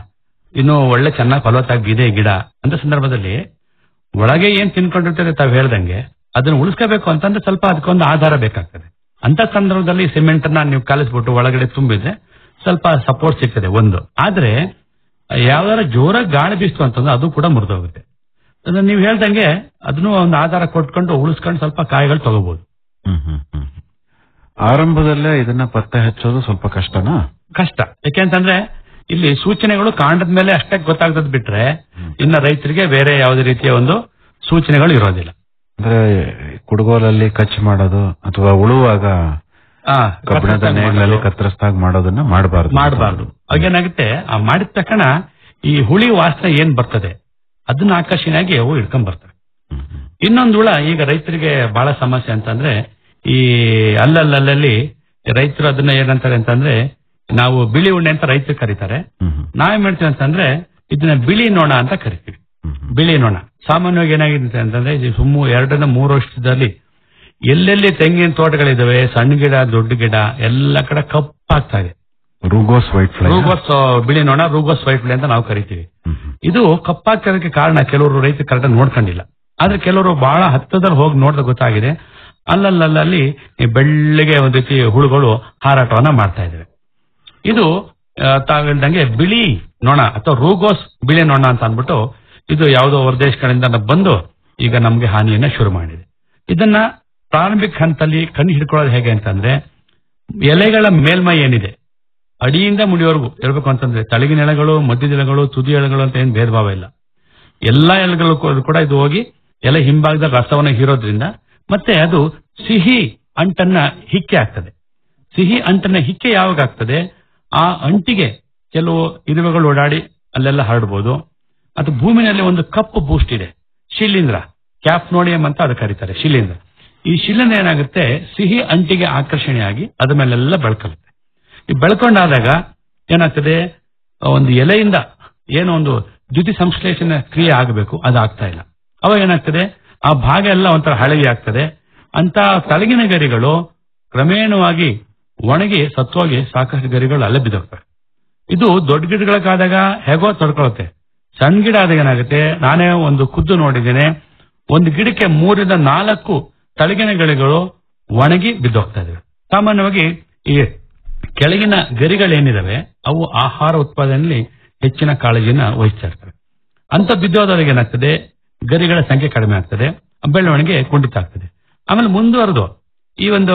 ಇನ್ನು ಒಳ್ಳೆ ಚೆನ್ನಾಗಿ ಫಲವತ್ತಾಗಿ ಇದೆ ಗಿಡ ಅಂತ ಸಂದರ್ಭದಲ್ಲಿ ಒಳಗೆ ಏನ್ ತಿನ್ಕೊಂಡಿರ್ತದೆ ತಾವು ಹೇಳ್ದಂಗೆ ಅದನ್ನ ಉಳಿಸ್ಕೋಬೇಕು ಅಂತಂದ್ರೆ ಸ್ವಲ್ಪ ಅದಕ್ಕೊಂದು ಆಧಾರ ಬೇಕಾಗ್ತದೆ ಅಂತ ಸಂದರ್ಭದಲ್ಲಿ ಸಿಮೆಂಟ್ ಅನ್ನ ನೀವು ಕಲಿಸ್ಬಿಟ್ಟು ಒಳಗಡೆ ತುಂಬಿದ್ರೆ ಸ್ವಲ್ಪ ಸಪೋರ್ಟ್ ಸಿಗ್ತದೆ ಒಂದು ಆದ್ರೆ ಯಾವ್ದಾರ ಜೋರಾಗಿ ಗಾಳಿ ಬೀಸ್ತು ಅಂತಂದ್ರೆ ಅದು ಕೂಡ ಮುರಿದೋಗುತ್ತೆ ಅದನ್ನ ನೀವು ಹೇಳ್ದಂಗೆ ಅದನ್ನು ಒಂದು ಆಧಾರ ಕೊಟ್ಕೊಂಡು ಉಳಿಸ್ಕೊಂಡು ಸ್ವಲ್ಪ ಕಾಯಿಗಳು ತಗೋಬಹುದು
ಹ್ಮ್ ಹ್ಮ್ ಹ್ಮ್ ಆರಂಭದಲ್ಲೇ ಇದನ್ನ ಪತ್ತೆ ಹಚ್ಚೋದು ಸ್ವಲ್ಪ ಕಷ್ಟನಾ
ಕಷ್ಟ ಯಾಕೆಂತಂದ್ರೆ ಇಲ್ಲಿ ಸೂಚನೆಗಳು ಕಾಂಡದ ಮೇಲೆ ಅಷ್ಟೇ ಗೊತ್ತಾಗ್ತದ್ ಬಿಟ್ರೆ ಇನ್ನ ರೈತರಿಗೆ ಬೇರೆ ಯಾವುದೇ ರೀತಿಯ ಒಂದು ಸೂಚನೆಗಳು ಇರೋದಿಲ್ಲ
ಅಂದ್ರೆ ಕುಡುಗೋಲಲ್ಲಿ ಕಚ್ ಮಾಡೋದು ಅಥವಾ ಉಳುವಾಗ
ಆ,
ಕಬ್ಬಿಣದ
ಕತ್ತರಿಸ್ದಾಗ
ನೇಗಿಲಲ್ಲಿ
ಮಾಡೋದು.
ಕತ್ತರಿಸಿದಾಗ ಮಾಡೋದನ್ನ ಮಾಡಬಾರ್ದು
ಮಾಡಬಾರ್ದು ಅವಾಗೇನಾಗುತ್ತೆ ಆ ಮಾಡಿದ ತಕ್ಷಣ ಈ ಹುಳಿ ವಾಸನೆ ಏನ್ ಬರ್ತದೆ ಅದನ್ನ ಆಕರ್ಷಣೆಯಾಗಿ ಅವು ಹಿಡ್ಕೊಂಡ್ ಬರ್ತವೆ ಇನ್ನೊಂದು ಹುಳ ಈಗ ರೈತರಿಗೆ ಬಹಳ ಸಮಸ್ಯೆ ಅಂತಂದ್ರೆ ಈ ಅಲ್ಲಲ್ಲಲ್ಲಿ ರೈತರು ಅದನ್ನ ಏನಂತಾರೆ ಅಂತಂದ್ರೆ ನಾವು ಬಿಳಿ ಉಣ್ಣೆ ಅಂತ ರೈತರು ಕರೀತಾರೆ ನಾವೇನ್ ಮಾಡ್ತೀವಿ ಅಂತಂದ್ರೆ ಇದನ್ನ ಬಿಳಿ ನೊಣ ಅಂತ ಕರಿತೀವಿ ಬಿಳಿ ನೊಣ ಸಾಮಾನ್ಯವಾಗಿ ಏನಾಗಿದೆ ಅಂತಂದ್ರೆ ಇದು ಸುಮ್ಮ ಎರಡರಿಂದ ಮೂರು ವರ್ಷದಲ್ಲಿ ಎಲ್ಲೆಲ್ಲಿ ತೆಂಗಿನ ತೋಟಗಳಿದಾವೆ ಸಣ್ಣ ಗಿಡ ದೊಡ್ಡ ಗಿಡ ಎಲ್ಲ ಕಡೆ ಕಪ್ಪಾಗ್ತಾ ಇದೆ
ರೂಗೋಸ್ ವೈಟ್ ಫ್ಲೈ
ರೂಗೋಸ್ ಬಿಳಿ ನೊಣ ರೂಗೋಸ್ ವೈಟ್ ಫ್ಲೈ ಅಂತ ನಾವು ಕರಿತೀವಿ ಇದು ಕಪ್ಪಾಗ್ತಿರೋದಕ್ಕೆ ಕಾರಣ ಕೆಲವರು ರೈತರು ಕರೆಕ್ಟ್ ನೋಡ್ಕೊಂಡಿಲ್ಲ ಆದ್ರೆ ಕೆಲವರು ಬಹಳ ಹತ್ತದಲ್ಲಿ ಹೋಗಿ ನೋಡಿದ ಗೊತ್ತಾಗಿದೆ ಅಲ್ಲಲ್ಲಲ್ಲಿ ಈ ಬೆಳ್ಳಿಗೆ ಒಂದ್ ರೀತಿ ಹುಳುಗಳು ಹಾರಾಟವನ್ನ ಮಾಡ್ತಾ ಇದಾವೆ ಇದು ಆ, ತಾವ್ ಹೇಳ್ದಂಗೆ ಬಿಳಿ ನೊಣ ಅಥವಾ ರೂಗೋಸ್ ಬಿಳಿ ನೊಣ ಅಂತ ಅಂದ್ಬಿಟ್ಟು ಇದು ಯಾವುದೋ ಹೊರದೇಶಗಳಿಂದ ಬಂದು ಈಗ ನಮ್ಗೆ ಹಾನಿಯನ್ನ ಶುರು ಮಾಡಿದೆ ಇದನ್ನ ಪ್ರಾರಂಭಿಕ ಹಂತದಲ್ಲಿ ಕಣ್ಣು ಹಿಡ್ಕೊಳ್ಳೋದು ಹೇಗೆ ಅಂತಂದ್ರೆ ಎಲೆಗಳ ಮೇಲ್ಮೈ ಏನಿದೆ ಅಡಿಯಿಂದ ಮುಡಿಯವರೆಗೂ ಇರಬೇಕು ಅಂತಂದ್ರೆ ತಳಗಿನ ಎಲೆಗಳು ಮಧ್ಯದ ಎಲೆಗಳು ತುದಿ ಎಲೆಗಳು ಅಂತ ಏನ್ ಭೇದ ಭಾವ ಇಲ್ಲ ಎಲ್ಲಾ ಎಲೆಗಳು ಕೂ- ಕೂಡ ಇದು ಹೋಗಿ ಎಲೆ ಹಿಂಭಾಗದ ರಸವನ್ನ ಹೀರೋದ್ರಿಂದ ಮತ್ತೆ ಅದು ಸಿಹಿ ಅಂಟನ್ನ ಹಿಕ್ಕೆ ಆಗ್ತದೆ ಸಿಹಿ ಅಂಟನ್ನ ಹಿಕ್ಕೆ ಯಾವಾಗ ಆಗ್ತದೆ ಆ ಅಂಟಿಗೆ ಕೆಲವು ಇರುವೆಗಳು ಓಡಾಡಿ ಅಲ್ಲೆಲ್ಲ ಹರಡ್ಬೋದು ಅದು ಭೂಮಿನಲ್ಲಿ ಒಂದು ಕಪ್ಪು ಬೂಸ್ಟ್ ಇದೆ ಶಿಲೀಂಧ್ರ ಕ್ಯಾಪ್ನೋಡಿಯಂ ಅಂತ ಅದು ಕರೀತಾರೆ ಶಿಲೀಂಧ್ರ ಈ ಶಿಲೀಂಧ್ರ ಏನಾಗುತ್ತೆ ಸಿಹಿ ಅಂಟಿಗೆ ಆಕರ್ಷಣೆಯಾಗಿ ಅದ್ರ ಮೇಲೆಲ್ಲ ಬೆಳ್ಕೊಳ್ಳುತ್ತೆ ಈ ಬೆಳ್ಕೊಂಡಾದಾಗ ಏನಾಗ್ತದೆ ಒಂದು ಎಲೆಯಿಂದ ಏನೋ ಒಂದು ದ್ಯುತಿ ಸಂಶ್ಲೇಷಣೆ ಕ್ರಿಯೆ ಆಗಬೇಕು ಅದು ಆಗ್ತಾ ಇಲ್ಲ ಅವಾಗ ಏನಾಗ್ತದೆ ಆ ಭಾಗ ಎಲ್ಲ ಒಂಥರ ಹಳಗಿ ಆಗ್ತದೆ ಅಂತ ತಳಗಿನ ಗರಿಗಳು ಕ್ರಮೇಣವಾಗಿ ಒಣಗಿ ಸತ್ತೋಗಿ ಸಾಕಷ್ಟು ಗರಿಗಳು ಅಲ್ಲೇ ಬಿದ್ದೋಗ್ತವೆ ಇದು ದೊಡ್ಡ ಗಿಡಗಳಕ್ಕಾದಾಗ ಹೇಗೋ ತಡ್ಕೊಳುತ್ತೆ ಸಣ್ಣ ಗಿಡ ಆದಾಗ ಏನಾಗುತ್ತೆ ನಾನೇ ಒಂದು ಖುದ್ದು ನೋಡಿದ್ದೇನೆ ಒಂದು ಗಿಡಕ್ಕೆ ಮೂರಿಂದ ನಾಲ್ಕು ತಳಗಿನ ಗಿಡಗಳು ಒಣಗಿ ಬಿದ್ದೋಗ್ತಾ ಇದಾವೆ ಸಾಮಾನ್ಯವಾಗಿ ಈ ಕೆಳಗಿನ ಗರಿಗಳೇನಿದಾವೆ ಅವು ಆಹಾರ ಉತ್ಪಾದನೆಯಲ್ಲಿ ಹೆಚ್ಚಿನ ಕಾಳಜಿನ ವಹಿಸ್ತಾ ಇರ್ತವೆ ಅಂತ ಬಿದ್ದೋದಾಗ ಏನಾಗ್ತದೆ ಗರಿಗಳ ಸಂಖ್ಯೆ ಕಡಿಮೆ ಆಗ್ತದೆ ಬೆಳವಣಿಗೆ ಕುಂಠಿತ ಆಗ್ತದೆ ಆಮೇಲೆ ಮುಂದುವರೆದು ಈ ಒಂದು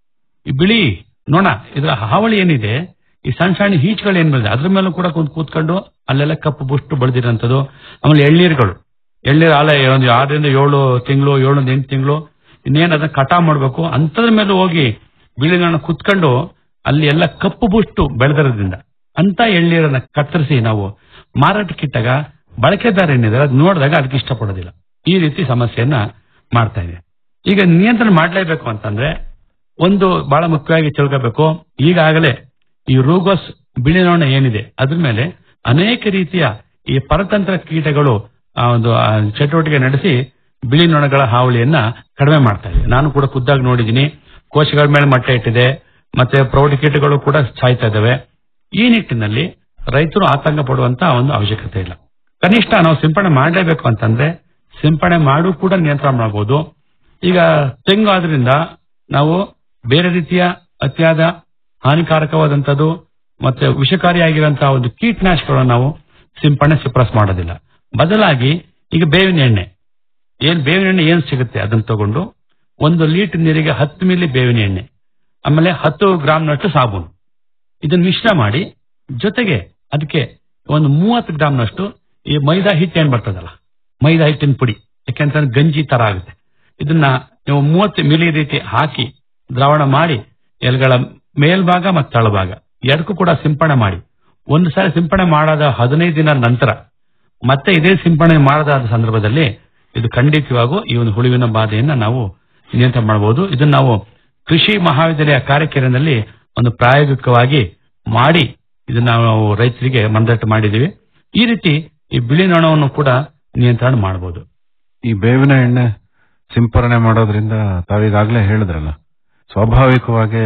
ಈ ಬಿಳಿ ನೊಣ ಇದರ ಹಾವಳಿ ಏನಿದೆ ಈ ಸಣ್ಣ ಸಣ್ಣ ಈಚುಗಳು ಏನ್ ಬಂದಿದೆ ಅದ್ರ ಮೇಲೂ ಕೂಡ ಕುಂತ್ ಕೂತ್ಕೊಂಡು ಅಲ್ಲೆಲ್ಲ ಕಪ್ಪು ಬುಷ್ಟು ಬೆಳೆದಿರೋಂಥದ್ದು ಆಮೇಲೆ ಎಳ್ನೀರುಗಳು ಎಳ್ನೀರು ಆಲ ಒಂದು ಆರರಿಂದ ಏಳು ತಿಂಗಳು ಏಳೊಂದು ಎಂಟು ತಿಂಗಳು ಇನ್ನೇನ್ ಅದನ್ನ ಕಟಾ ಮಾಡ್ಬೇಕು ಅಂತದ್ರ ಮೇಲೆ ಹೋಗಿ ಬಿಳಿ ನೊಣ ಕುತ್ಕೊಂಡು ಅಲ್ಲಿ ಎಲ್ಲ ಕಪ್ಪು ಬುಷ್ಟು ಬೆಳೆದಿರೋದ್ರಿಂದ ಅಂತ ಎಳ್ನೀರನ್ನ ಕತ್ತರಿಸಿ ನಾವು ಮಾರಾಟಕ್ಕಿಟ್ಟಾಗ ಬಳಕೆದಾರ ಏನಿದೆ ಅದು ನೋಡಿದಾಗ ಅದಕ್ಕೆ ಇಷ್ಟಪಡೋದಿಲ್ಲ ಈ ರೀತಿ ಸಮಸ್ಯೆಯನ್ನ ಮಾಡ್ತಾ ಇದೆ ಈಗ ನಿಯಂತ್ರಣ ಮಾಡಲೇಬೇಕು ಅಂತಂದ್ರೆ ಒಂದು ಬಹಳ ಮುಖ್ಯವಾಗಿ ತಿಳ್ಕೋಬೇಕು ಈಗಾಗಲೇ ಈ ರೂಗೋಸ್ ಬಿಳಿ ನೊಣ ಏನಿದೆ ಅದ್ರ ಮೇಲೆ ಅನೇಕ ರೀತಿಯ ಈ ಪರತಂತ್ರ ಕೀಟಗಳು ಆ ಒಂದು ಆ ಚಟುವಟಿಕೆ ನಡೆಸಿ ಬಿಳಿ ನೊಣಗಳ ಹಾವಳಿಯನ್ನ ಕಡಿಮೆ ಮಾಡ್ತಾ ಇದೆ ನಾನು ಕೂಡ ಖುದ್ದಾಗಿ ನೋಡಿದ್ದೀನಿ ಕೋಶಗಳ ಮೇಲೆ ಮೊಟ್ಟೆ ಇಟ್ಟಿದೆ ಮತ್ತೆ ಪ್ರೌಢ ಕೀಟಗಳು ಕೂಡ ಸಾಯ್ತಾ ಇದ್ದಾವೆ ಈ ನಿಟ್ಟಿನಲ್ಲಿ ರೈತರು ಆತಂಕ ಪಡುವಂತ ಒಂದು ಅವಶ್ಯಕತೆ ಇಲ್ಲ ಕನಿಷ್ಠ ನಾವು ಸಿಂಪಡಣೆ ಮಾಡಲೇಬೇಕು ಅಂತಂದ್ರೆ ಸಿಂಪಡಣೆ ಮಾಡು ಕೂಡ ನಿಯಂತ್ರಣ ಮಾಡಬಹುದು ಈಗ ತೆಂಗು ಆದ್ರಿಂದ ನಾವು ಬೇರೆ ರೀತಿಯ ಅತಿಯಾದ ಹಾನಿಕಾರಕವಾದಂತದ್ದು ಮತ್ತೆ ವಿಷಕಾರಿಯಾಗಿರುವಂತಹ ಒಂದು ಕೀಟನಾಶಕಗಳನ್ನು ನಾವು ಸಿಂಪಡಣೆ ಶಿಫಾರಸ್ ಮಾಡೋದಿಲ್ಲ ಬದಲಾಗಿ ಈಗ ಬೇವಿನ ಎಣ್ಣೆ ಏನ್ ಬೇವಿನ ಎಣ್ಣೆ ಏನ್ ಸಿಗುತ್ತೆ ಅದನ್ನ ತಗೊಂಡು ಒಂದು ಲೀಟರ್ ನೀರಿಗೆ ಹತ್ತು ಮಿಲಿ ಬೇವಿನ ಎಣ್ಣೆ ಆಮೇಲೆ ಹತ್ತು ಗ್ರಾಮ್ನಷ್ಟು ಸಾಬೂನು ಇದನ್ನ ಮಿಶ್ರ ಮಾಡಿ ಜೊತೆಗೆ ಅದಕ್ಕೆ ಒಂದು ಮೂವತ್ತು ಗ್ರಾಮ್ನಷ್ಟು ಈ ಮೈದಾ ಹಿಟ್ಟು ಏನ್ ಬರ್ತದಲ್ಲ ಮೈದಾ ಹಿಟ್ಟಿನ ಪುಡಿ ಯಾಕೆಂತಂದ್ರೆ ಗಂಜಿ ತರ ಆಗುತ್ತೆ ಇದನ್ನ ನೀವು ಮೂವತ್ತು ಮಿಲಿ ರೀತಿ ಹಾಕಿ ದ್ರಾವಣ ಮಾಡಿ ಎಲೆಗಳ ಮೇಲ್ಭಾಗ ಮತ್ತು ತಳಭಾಗ ಎರಡಕ್ಕೂ ಕೂಡ ಸಿಂಪಡಣೆ ಮಾಡಿ ಒಂದು ಸಾರಿ ಸಿಂಪಡಣೆ ಮಾಡಾದ ಹದಿನೈದು ದಿನ ನಂತರ ಮತ್ತೆ ಇದೇ ಸಿಂಪಡಣೆ ಮಾಡದಾದ ಸಂದರ್ಭದಲ್ಲಿ ಇದು ಖಂಡಿತವಾಗೂ ಈ ಒಂದು ಹುಳುವಿನ ಬಾಧೆಯನ್ನ ನಾವು ನಿಯಂತ್ರಣ ಮಾಡಬಹುದು ಇದನ್ನ ನಾವು ಕೃಷಿ ಮಹಾವಿದ್ಯಾಲಯ ಕಾರ್ಯಕ್ರಮದಲ್ಲಿ ಒಂದು ಪ್ರಾಯೋಗಿಕವಾಗಿ ಮಾಡಿ ಇದನ್ನ ನಾವು ರೈತರಿಗೆ ಮನದಟ್ಟು ಮಾಡಿದೀವಿ ಈ ರೀತಿ ಈ ಬಿಳಿ ನೊಣವನ್ನು ಕೂಡ ನಿಯಂತ್ರಣ ಮಾಡಬಹುದು
ಈ ಬೇವಿನ ಎಣ್ಣೆ ಸಿಂಪರಣೆ ಮಾಡೋದ್ರಿಂದ ತಾವೀಗಾಗ್ಲೇ ಹೇಳಿದ್ರಲ್ಲ ಸ್ವಾಭಾವಿಕವಾಗಿ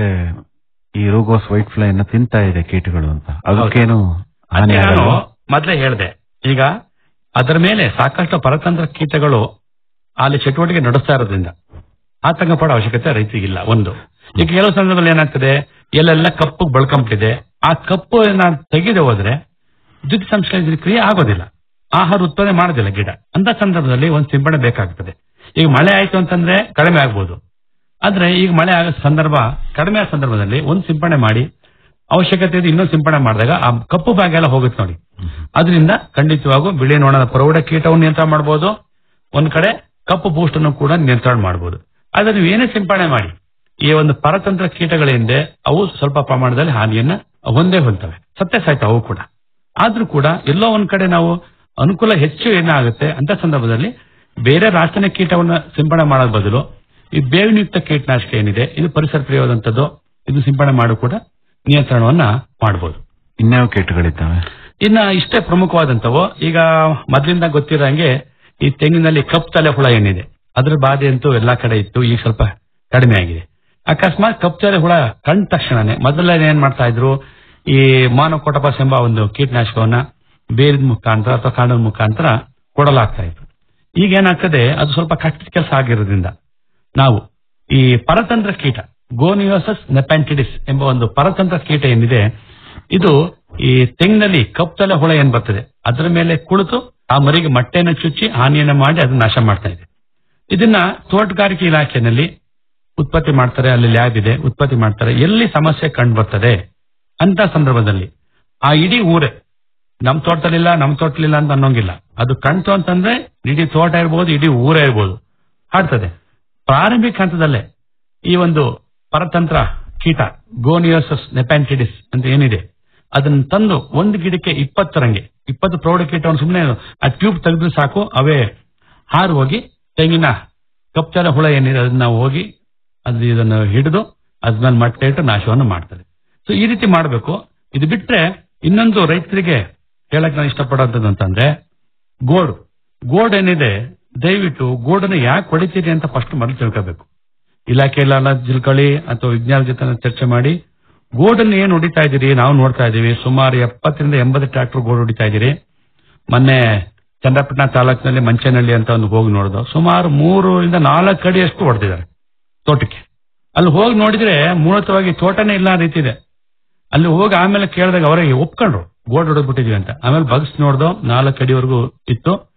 ಈ ರೂಗೋಸ್ ವೈಟ್ ಫ್ಲೈ ಅನ್ನ ತಿಂತಾ ಇದೆ ಕೀಟಗಳು ಅಂತ ಅದಕ್ಕೇನು ಹಾನಿ
ಅದೇ ನಾನು
ಆಗಲ್ವಾ?
ಮೊದಲೇ ಹೇಳಿದೆ ಈಗ ಅದರ ಮೇಲೆ ಸಾಕಷ್ಟು ಪರತಂತ್ರ ಕೀಟಗಳು ಅಲ್ಲಿ ಚಟುವಟಿಕೆ ನಡೆಸ್ತಾ ಇರೋದ್ರಿಂದ ಆತಂಕ ಪಡೋ ಅವಶ್ಯಕತೆ ರೈತರಿಗಿಲ್ಲ ಒಂದು ಈಗ ಕೆಲವು ಸಂದರ್ಭದಲ್ಲಿ ಏನಾಗ್ತದೆ ಎಲ್ಲೆಲ್ಲ ಕಪ್ಪು ಬಳ್ಕೊಂಬಿಟ್ಟಿದೆ ಆ ಕಪ್ಪು ನಾವು ತೆಗೆದು ಹೋದ್ರೆ ದ್ಯುತಿ ಸಂಶ್ಲೇಷಣೆ ಕ್ರಿಯೆ ಆಗೋದಿಲ್ಲ ಆಹಾರ ಉತ್ಪಾದನೆ ಮಾಡೋದಿಲ್ಲ ಗಿಡ ಅಂತ ಸಂದರ್ಭದಲ್ಲಿ ಒಂದು ಸಿಂಪಡಣೆ ಬೇಕಾಗ್ತದೆ ಈಗ ಮಳೆ ಆಯ್ತು ಅಂತಂದ್ರೆ ಕಡಿಮೆ ಆಗ್ಬೋದು ಆದ್ರೆ ಈಗ ಮಳೆ ಆಗೋ ಸಂದರ್ಭ ಕಡಿಮೆ ಆದ ಸಂದರ್ಭದಲ್ಲಿ ಒಂದು ಸಿಂಪಡಣೆ ಮಾಡಿ ಅವಶ್ಯಕತೆ ಇದೆ ಇನ್ನೊಂದು ಸಿಂಪಡಣೆ ಮಾಡಿದಾಗ ಆ ಕಪ್ಪು ಭಾಗ ಎಲ್ಲ ಹೋಗುತ್ತೆ ನೋಡಿ ಅದರಿಂದ ಖಂಡಿತವಾಗೂ ಬಿಳಿ ನೋಣದ ಪ್ರೌಢ ಕೀಟವನ್ನು ನಿಯಂತ್ರಣ ಮಾಡಬಹುದು ಒಂದ್ ಕಡೆ ಕಪ್ಪು ಬೂಸ್ಟ್ ಅನ್ನು ಕೂಡ ನಿಯಂತ್ರಣ ಮಾಡಬಹುದು ಆದ್ರೆ ನೀವು ಏನೇ ಸಿಂಪಡಣೆ ಮಾಡಿ ಈ ಒಂದು ಪರತಂತ್ರ ಕೀಟಗಳಿಂದ ಅವು ಸ್ವಲ್ಪ ಪ್ರಮಾಣದಲ್ಲಿ ಹಾನಿಯನ್ನ ಹೊಂದೇ ಹೊಂದ್ತವೆ ಸತ್ಯ ಸಾಯ್ತ ಅವು ಕೂಡ ಆದ್ರೂ ಕೂಡ ಎಲ್ಲೋ ಒಂದ್ ಕಡೆ ನಾವು ಅನುಕೂಲ ಹೆಚ್ಚು ಏನಾಗುತ್ತೆ ಅಂತ ಸಂದರ್ಭದಲ್ಲಿ ಬೇರೆ ರಾಸಾಯನಿಕ ಕೀಟವನ್ನ ಸಿಂಪಡಣೆ ಮಾಡೋದ್ ಬದಲು ಈ ಬೇವಿನಯುಕ್ತ ಕೀಟನಾಶಕ ಏನಿದೆ ಇದು ಪರಿಸರ ಪ್ರಿಯವಾದಂತದ್ದು ಇದು ಸಿಂಪಡಣೆ ಮಾಡು ಕೂಡ ನಿಯಂತ್ರಣವನ್ನ ಮಾಡಬಹುದು
ಇನ್ಯಾವ ಕೀಟಗಳಿದ್ದಾವೆ
ಇನ್ನ ಇಷ್ಟೇ ಪ್ರಮುಖವಾದಂತವು ಈಗ ಮೊದ್ಲಿಂದ ಗೊತ್ತಿರಂಗೆ ಈ ತೆಂಗಿನಲ್ಲಿ ಕಪ್ ತಲೆ ಹುಳ ಏನಿದೆ ಅದ್ರ ಬಾಧೆ ಅಂತೂ ಎಲ್ಲಾ ಕಡೆ ಇತ್ತು ಈಗ ಸ್ವಲ್ಪ ಕಡಿಮೆ ಆಗಿದೆ ಅಕಸ್ಮಾತ್ ಕಪ್ ತಲೆ ಹುಳ ಕಂಡ ತಕ್ಷಣನೇ ಮೊದಲ ಏನ್ ಮಾಡ್ತಾ ಇದ್ರು ಈ ಮಾನೋಕೋಟಪಾಸ್ ಎಂಬ ಒಂದು ಕೀಟನಾಶಕವನ್ನ ಬೇರಿನ ಮುಖಾಂತರ ಅಥವಾ ಕಾಂಡದ ಮುಖಾಂತರ ಕೊಡಲಾಗ್ತಾ ಇತ್ತು ಈಗ ಏನಾಗ್ತದೆ ಅದು ಸ್ವಲ್ಪ ಕಷ್ಟ ಕೆಲಸ ಆಗಿರೋದ್ರಿಂದ ನಾವು ಈ ಪರತಂತ್ರ ಕೀಟ ಗೋನಿಯೋಸಸ್ ನೆಪ್ಯಾಂಟಿಡಿಸ್ ಎಂಬ ಒಂದು ಪರತಂತ್ರ ಕೀಟ ಏನಿದೆ ಇದು ಈ ತೆಂಗಿನಲ್ಲಿ ಕಪ್ಪಲೆ ಹುಳ ಏನ್ ಬರ್ತದೆ ಅದರ ಮೇಲೆ ಕುಳಿತು ಆ ಮರಿಗೆ ಮೊಟ್ಟೆಯನ್ನು ಚುಚ್ಚಿ ಹಾನಿಯನ್ನ ಮಾಡಿ ಅದನ್ನ ನಾಶ ಮಾಡ್ತಾ ಇದೆ ಇದನ್ನ ತೋಟಗಾರಿಕೆ ಇಲಾಖೆಯಲ್ಲಿ ಉತ್ಪತ್ತಿ ಮಾಡ್ತಾರೆ ಅಲ್ಲಿ ಲ್ಯಾಬ್ ಇದೆ ಉತ್ಪತ್ತಿ ಮಾಡ್ತಾರೆ ಎಲ್ಲಿ ಸಮಸ್ಯೆ ಕಂಡು ಬರ್ತದೆ ಅಂತ ಸಂದರ್ಭದಲ್ಲಿ ಆ ಇಡೀ ಊರೇ ನಮ್ ತೋಟದಲ್ಲಿಲ್ಲ ನಮ್ ತೋಟದಲ್ಲಿಲ್ಲ ಅಂತ ಅನ್ನೋಂಗಿಲ್ಲ ಅದು ಕಣ್ತು ಅಂತಂದ್ರೆ ಇಡೀ ತೋಟ ಇರ್ಬೋದು ಇಡೀ ಊರೇ ಇರ್ಬೋದು ಹಾಡ್ತದೆ ಪ್ರಾರಂಭಿಕ ಹಂತದಲ್ಲೇ ಈ ಒಂದು ಪರತಂತ್ರ ಕೀಟ ಗೋನಿಯೋಸಸ್ ನೆಪ್ಯಾಂಟಿಡಿಸ್ ಅಂತ ಏನಿದೆ ಅದನ್ನ ತಂದು ಒಂದು ಗಿಡಕ್ಕೆ ಇಪ್ಪತ್ತರಂಗೆ ಇಪ್ಪತ್ತು ಪ್ರೌಢ ಕೀಟವನ್ನು ಸುಮ್ಮನೆ ಆ ಟ್ಯೂಬ್ ತೆಗೆದ್ರೆ ಸಾಕು ಅವೇ ಹಾರು ಹೋಗಿ ತೆಂಗಿನ ಕಪ್ಚರ ಹುಳ ಏನಿದೆ ಅದನ್ನ ಹೋಗಿ ಅದು ಇದನ್ನು ಹಿಡಿದು ಅದ್ಮೇಲೆ ಮೊಟ್ಟೆ ಇಟ್ಟು ನಾಶವನ್ನು ಮಾಡ್ತದೆ ಸೊ ಈ ರೀತಿ ಮಾಡಬೇಕು ಇದು ಬಿಟ್ರೆ ಇನ್ನೊಂದು ರೈತರಿಗೆ ಹೇಳಕ್ ನಾನು ಇಷ್ಟಪಡೋಂಥದ್ದು ಅಂತಂದ್ರೆ ಗೋಡು ಗೋಡ್ ಏನಿದೆ ದಯವಿಟ್ಟು ಗೋಡನ್ನ ಯಾಕೆ ಹೊಡಿತೀರಿ ಅಂತ ಫಸ್ಟ್ ಮೊದಲು ತಿಳ್ಕೋಬೇಕು ಇಲಾಖೆಯಲ್ಲ ತಿಳ್ಕೊಳ್ಳಿ ಅಥವಾ ವಿಜ್ಞಾನ ಜೊತೆ ಚರ್ಚೆ ಮಾಡಿ ಗೋಡನ್ನು ಏನ್ ಹೊಡಿತಾ ಇದೀರಿ ನಾವು ನೋಡ್ತಾ ಇದೀವಿ ಸುಮಾರು ಎಪ್ಪತ್ತರಿಂದ ಎಂಬತ್ತು ಟ್ರಾಕ್ಟರ್ ಗೋಡ್ ಹೊಡಿತಾ ಇದೀರಿ ಮೊನ್ನೆ ಚಂದ್ರಪಟ್ಟಣ ತಾಲೂಕಿನಲ್ಲಿ ಮಂಚನಹಳ್ಳಿ ಅಂತ ಒಂದು ಹೋಗಿ ನೋಡಿದ್ರು ಸುಮಾರು ಮೂರರಿಂದ ನಾಲ್ಕು ಅಡಿಯಷ್ಟು ಹೊಡೆದಿದ್ದಾರೆ ತೋಟಕ್ಕೆ ಅಲ್ಲಿ ಹೋಗಿ ನೋಡಿದ್ರೆ ಮೂಲತವಾಗಿ ತೋಟನೇ ಇಲ್ಲ ಆ ರೀತಿ ಇದೆ ಅಲ್ಲಿ ಹೋಗಿ ಆಮೇಲೆ ಕೇಳಿದಾಗ ಅವರಿಗೆ ಒಪ್ಕೊಂಡ್ರು ಗೋಡ್ ಹೊಡೆದ್ಬಿಟ್ಟಿದೀವಿ ಅಂತ ಆಮೇಲೆ ಬಗ್ಸ್ ನೋಡ್ದು ನಾಲ್ಕು ಅಡಿವರೆಗೂ ಇತ್ತು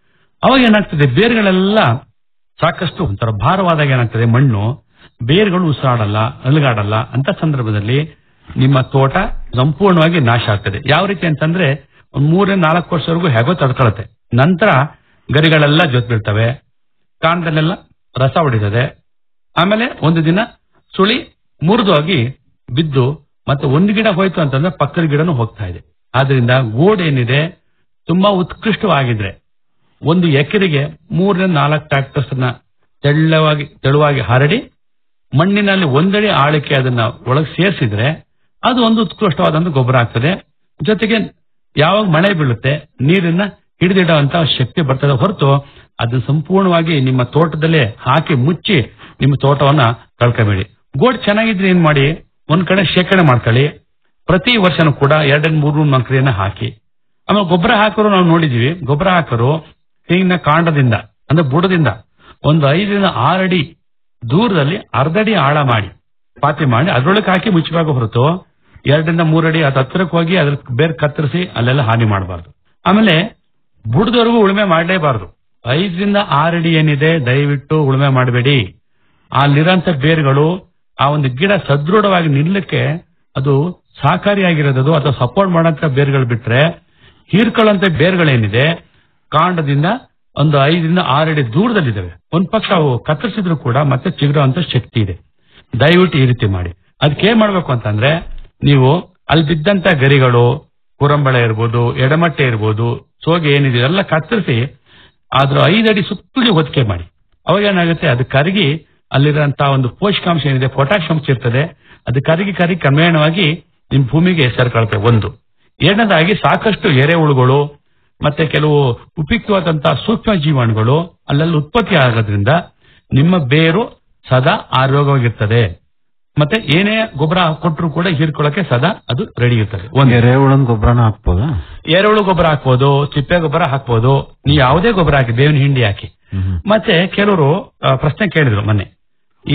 ಅವಾಗ ಏನಾಗ್ತದೆ ಬೇರುಗಳೆಲ್ಲ ಸಾಕಷ್ಟು ಒಂಥರ ಭಾರವಾದಾಗ ಏನಾಗ್ತದೆ ಮಣ್ಣು ಬೇರುಗಳು ಉಸಿರಾಡಲ್ಲ ಅಲುಗಾಡಲ್ಲ ಅಂತ ಸಂದರ್ಭದಲ್ಲಿ ನಿಮ್ಮ ತೋಟ ಸಂಪೂರ್ಣವಾಗಿ ನಾಶ ಆಗ್ತದೆ ಯಾವ ರೀತಿ ಅಂತಂದ್ರೆ ಒಂದ್ ಮೂರರಿಂದ ನಾಲ್ಕು ವರ್ಷವರೆಗೂ ಹೇಗೋ ತಡ್ಕೊಳತ್ತೆ ನಂತರ ಗರಿಗಳೆಲ್ಲ ಜೊತೆ ಬೀಳ್ತವೆ ಕಾಂಡದಲ್ಲೆಲ್ಲ ರಸ ಹೊಡಿತದೆ ಆಮೇಲೆ ಒಂದು ದಿನ ಸುಳಿ ಮುರಿದೋಗಿ ಬಿದ್ದು ಮತ್ತೆ ಒಂದು ಗಿಡ ಹೋಯ್ತು ಅಂತಂದ್ರೆ ಪಕ್ಕದ ಗಿಡನೂ ಹೋಗ್ತಾ ಇದೆ ಆದ್ರಿಂದ ಗೋಡ್ ಏನಿದೆ ತುಂಬಾ ಉತ್ಕೃಷ್ಟವಾಗಿದ್ರೆ ಒಂದು ಎಕರೆಗೆ ಮೂರರಿಂದ ನಾಲ್ಕು ಟ್ರಾಕ್ಟರ್ಸ್ ನ ತೆಳ್ಳವಾಗಿ ತೆಳುವಾಗಿ ಹರಡಿ ಮಣ್ಣಿನಲ್ಲಿ ಒಂದಡಿ ಆಳಕ್ಕೆ ಅದನ್ನ ಒಳಗೆ ಸೇರಿಸಿದ್ರೆ ಅದು ಒಂದು ಉತ್ಕೃಷ್ಟವಾದಂತ ಗೊಬ್ಬರ ಆಗ್ತದೆ ಜೊತೆಗೆ ಯಾವಾಗ ಮಳೆ ಬೀಳುತ್ತೆ ನೀರನ್ನ ಹಿಡಿದಿಡುವಂತ ಶಕ್ತಿ ಬರ್ತದೆ ಹೊರತು ಅದನ್ನ ಸಂಪೂರ್ಣವಾಗಿ ನಿಮ್ಮ ತೋಟದಲ್ಲೇ ಹಾಕಿ ಮುಚ್ಚಿ ನಿಮ್ಮ ತೋಟವನ್ನ ಕಳ್ಕೊಬೇಡಿ ಗೋಡ್ ಚೆನ್ನಾಗಿದ್ರೆ ಏನ್ ಮಾಡಿ ಒಂದ್ ಕಡೆ ಶೇಖರಣೆ ಮಾಡ್ಕೊಳ್ಳಿ ಪ್ರತಿ ವರ್ಷನೂ ಕೂಡ ಎರಡರಿಂದ ಮೂರು ಮಂಕ್ರಿಯನ್ನ ಹಾಕಿ ಆಮೇಲೆ ಗೊಬ್ಬರ ಹಾಕೋರು ನಾವು ನೋಡಿದೀವಿ ಗೊಬ್ಬರ ಹಾಕೋರು ತೆಂಗಿನ ಕಾಂಡದಿಂದ ಅಂದ್ರೆ ಬುಡದಿಂದ ಒಂದು ಐದರಿಂದ ಆರಡಿ ದೂರದಲ್ಲಿ ಅರ್ಧಡಿ ಆಳ ಮಾಡಿ ಪಾತಿ ಮಾಡಿ ಅದ್ರೊಳಗೆ ಹಾಕಿ ಮುಚ್ಚಬೇಕು ಹೊರತು ಎರಡರಿಂದ ಮೂರಡಿ ಅದು ಹತ್ತಿರಕ್ಕೆ ಹೋಗಿ ಅದ್ರ ಬೇರೆ ಕತ್ತರಿಸಿ ಅಲ್ಲೆಲ್ಲ ಹಾನಿ ಮಾಡಬಾರ್ದು ಆಮೇಲೆ ಬುಡದವರೆಗೂ ಉಳುಮೆ ಮಾಡಲೇಬಾರದು ಐದರಿಂದ ಆರಡಿ ಏನಿದೆ ದಯವಿಟ್ಟು ಉಳುಮೆ ಮಾಡಬೇಡಿ ಅಲ್ಲಿರೋಂಥ ಬೇರುಗಳು ಆ ಒಂದು ಗಿಡ ಸದೃಢವಾಗಿ ನಿಲ್ಲಕ್ಕೆ ಅದು ಸಹಕಾರಿಯಾಗಿರೋದು ಅಥವಾ ಸಪೋರ್ಟ್ ಮಾಡೋಂಥ ಬೇರುಗಳು ಬಿಟ್ರೆ ಹೀರ್ಕೊಳ್ಳೋಂಥ ಬೇರುಗಳೇನಿದೆ ಕಾಂಡದಿಂದ ಒಂದು ಐದರಿಂದ ಆರಡಿ ದೂರದಲ್ಲಿದ್ದಾವೆ ಒಂದ್ ಪಕ್ಷ ಅವು ಕತ್ತರಿಸಿದ್ರು ಕೂಡ ಮತ್ತೆ ಚಿಗುರುವಂತ ಶಕ್ತಿ ಇದೆ ದಯವಿಟ್ಟು ಈ ರೀತಿ ಮಾಡಿ ಅದಕ್ಕೆ ಏನ್ ಮಾಡ್ಬೇಕು ಅಂತಂದ್ರೆ ನೀವು ಅಲ್ಲಿ ಬಿದ್ದಂತ ಗರಿಗಳು ಕುರಂಬಳೆ ಇರ್ಬೋದು ಎಡಮಟ್ಟೆ ಇರ್ಬೋದು ಸೋಗೆ ಏನಿದೆ ಎಲ್ಲ ಕತ್ತರಿಸಿ ಅದ್ರ ಐದಡಿ ಸುತ್ತಲಿ ಹೊದಿಕೆ ಮಾಡಿ ಅವಾಗ ಏನಾಗುತ್ತೆ ಅದು ಕರಗಿ ಅಲ್ಲಿರುವಂತಹ ಒಂದು ಪೋಷಕಾಂಶ ಏನಿದೆ ಪೊಟ್ಯಾಶ್ ಅಂಶ ಇರ್ತದೆ ಅದು ಕರಗಿ ಕರಗಿ ಕ್ರಮೇಣವಾಗಿ ನಿಮ್ ಭೂಮಿಗೆ ಸೇರ್ಕೊಳ್ತವೆ ಒಂದು ಎರಡನೇದಾಗಿ ಸಾಕಷ್ಟು ಎರೆಹುಳುಗಳು ಮತ್ತೆ ಕೆಲವು ಉಪಯುಕ್ತವಾದಂತಹ ಸೂಕ್ಷ್ಮ ಜೀವಾಣುಗಳು ಅಲ್ಲೆಲ್ಲ ಉತ್ಪತ್ತಿ ಆಗೋದ್ರಿಂದ ನಿಮ್ಮ ಬೇರು ಸದಾ ಆರೋಗ್ಯವಾಗಿರ್ತದೆ ಮತ್ತೆ ಏನೇ ಗೊಬ್ಬರ ಕೊಟ್ಟರು ಕೂಡ ಹೀರ್ಕೊಳ್ಳಕ್ಕೆ ಸದಾ ಅದು ರೆಡಿ ಇರ್ತದೆ ಒಂದು
ಎರೆಹುಳನ್ ಗೊಬ್ಬರನ ಹಾಕ್ಬೋದಾ
ಎರೆಹುಳು ಗೊಬ್ಬರ ಹಾಕ್ಬೋದು ತಿಪ್ಪೆ ಗೊಬ್ಬರ ಹಾಕ್ಬೋದು ನೀವು ಯಾವುದೇ ಗೊಬ್ಬರ ಹಾಕಿ ಬೇವಿನ ಹಿಂಡಿ ಹಾಕಿ ಮತ್ತೆ ಕೆಲವರು ಆ, ಪ್ರಶ್ನೆ ಕೇಳಿದ್ರು ಮೊನ್ನೆ ಈ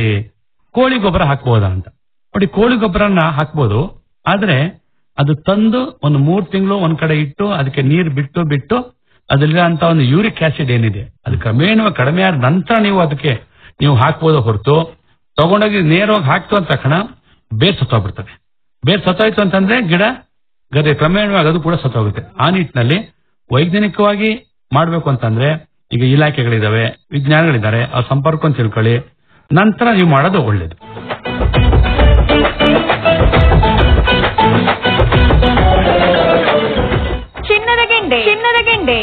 ಕೋಳಿ ಗೊಬ್ಬರ ಹಾಕ್ಬೋದಾ ಅಂತ ನೋಡಿ ಕೋಳಿ ಗೊಬ್ಬರನ ಹಾಕ್ಬೋದು ಆದ್ರೆ ಅದು ತಂದು ಒಂದು ಮೂರ್ ತಿಂಗಳು ಒಂದ್ ಕಡೆ ಇಟ್ಟು ಅದಕ್ಕೆ ನೀರು ಬಿಟ್ಟು ಬಿಟ್ಟು ಅದ್ರಲ್ಲಿರುವಂತ ಒಂದು ಯೂರಿಕ್ ಆಸಿಡ್ ಏನಿದೆ ಅದು ಕ್ರಮೇಣ ಕಡಿಮೆ ಆದ ನಂತರ ನೀವು ಅದಕ್ಕೆ ನೀವು ಹಾಕ್ಬೋದು ಹೊರತು ತಗೊಂಡೋಗಿ ನೇರವಾಗಿ ಹಾಕ್ತು ಅಂದ ತಕ್ಷಣ ಬೇರ್ ಸತ್ತೋಗ್ಬಿಡ್ತದೆ ಬೇರ್ ಸತ್ತೋಯ್ತು ಅಂತಂದ್ರೆ ಗಿಡ ಗದೆ ಕ್ರಮೇಣವಾಗಿ ಅದು ಕೂಡ ಸತ್ತೋಗುತ್ತೆ ಆ ನಿಟ್ಟಿನಲ್ಲಿ ವೈಜ್ಞಾನಿಕವಾಗಿ ಮಾಡ್ಬೇಕು ಅಂತಂದ್ರೆ ಈಗ ಇಲಾಖೆಗಳಿದಾವೆ ವಿಜ್ಞಾನಿಗಳಿದ್ದಾರೆ ಆ ಸಂಪರ್ಕ ತಿಳ್ಕೊಳ್ಳಿ ನಂತರ ನೀವು ಮಾಡೋದು ಒಳ್ಳೇದು
ಚಿನ್ನದ ಗೆಂಡೆ ಚಿನ್ನದ ಗೆಂಡೆ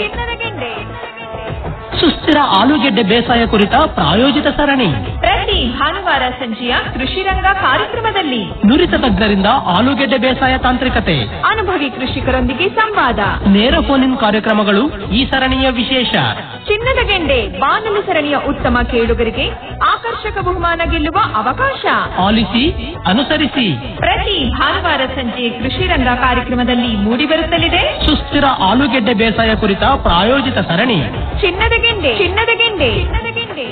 ಸುಸ್ಥಿರ ಆಲೂಗೆಡ್ಡೆ ಬೇಸಾಯ ಕುರಿತ ಪ್ರಾಯೋಜಿತ ಸರಣಿ
ಪ್ರತಿ ಭಾನುವಾರ ಸಂಜೆಯ ಕೃಷಿ ರಂಗ ಕಾರ್ಯಕ್ರಮದಲ್ಲಿ
ನುರಿತ ತಜ್ಞರಿಂದ ಆಲೂಗೆಡ್ಡೆ ಬೇಸಾಯ ತಾಂತ್ರಿಕತೆ
ಅನುಭವಿ ಕೃಷಿಕರೊಂದಿಗೆ ಸಂವಾದ
ನೇರ ಫೋನ್ ಇನ್ ಕಾರ್ಯಕ್ರಮಗಳು ಈ ಸರಣಿಯ ವಿಶೇಷ
ಚಿನ್ನದ ಗೆಂಡೆ ಬಾನಲು ಸರಣಿಯ ಉತ್ತಮ ಕೇಳುಗರಿಗೆ ಆಕರ್ಷಕ ಬಹುಮಾನ ಗೆಲ್ಲುವ ಅವಕಾಶ
ಆಲಿಸಿ ಅನುಸರಿಸಿ
ಪ್ರತಿ ಭಾನುವಾರ ಸಂಜೆ ಕೃಷಿ ರಂಗ ಕಾರ್ಯಕ್ರಮದಲ್ಲಿ ಮೂಡಿಬರುತ್ತಲಿದೆ
ಸುಸ್ಥಿರ ಆಲೂಗೆಡ್ಡೆ ಬೇಸಾಯ ಕುರಿತ ಪ್ರಾಯೋಜಿತ ಸರಣಿ
ಚಿನ್ನದ ಗೆಂಡೆ ಚಿನ್ನದ ಗೆಂಡೆ ಚಿನ್ನದ ಗೆಂಡೆ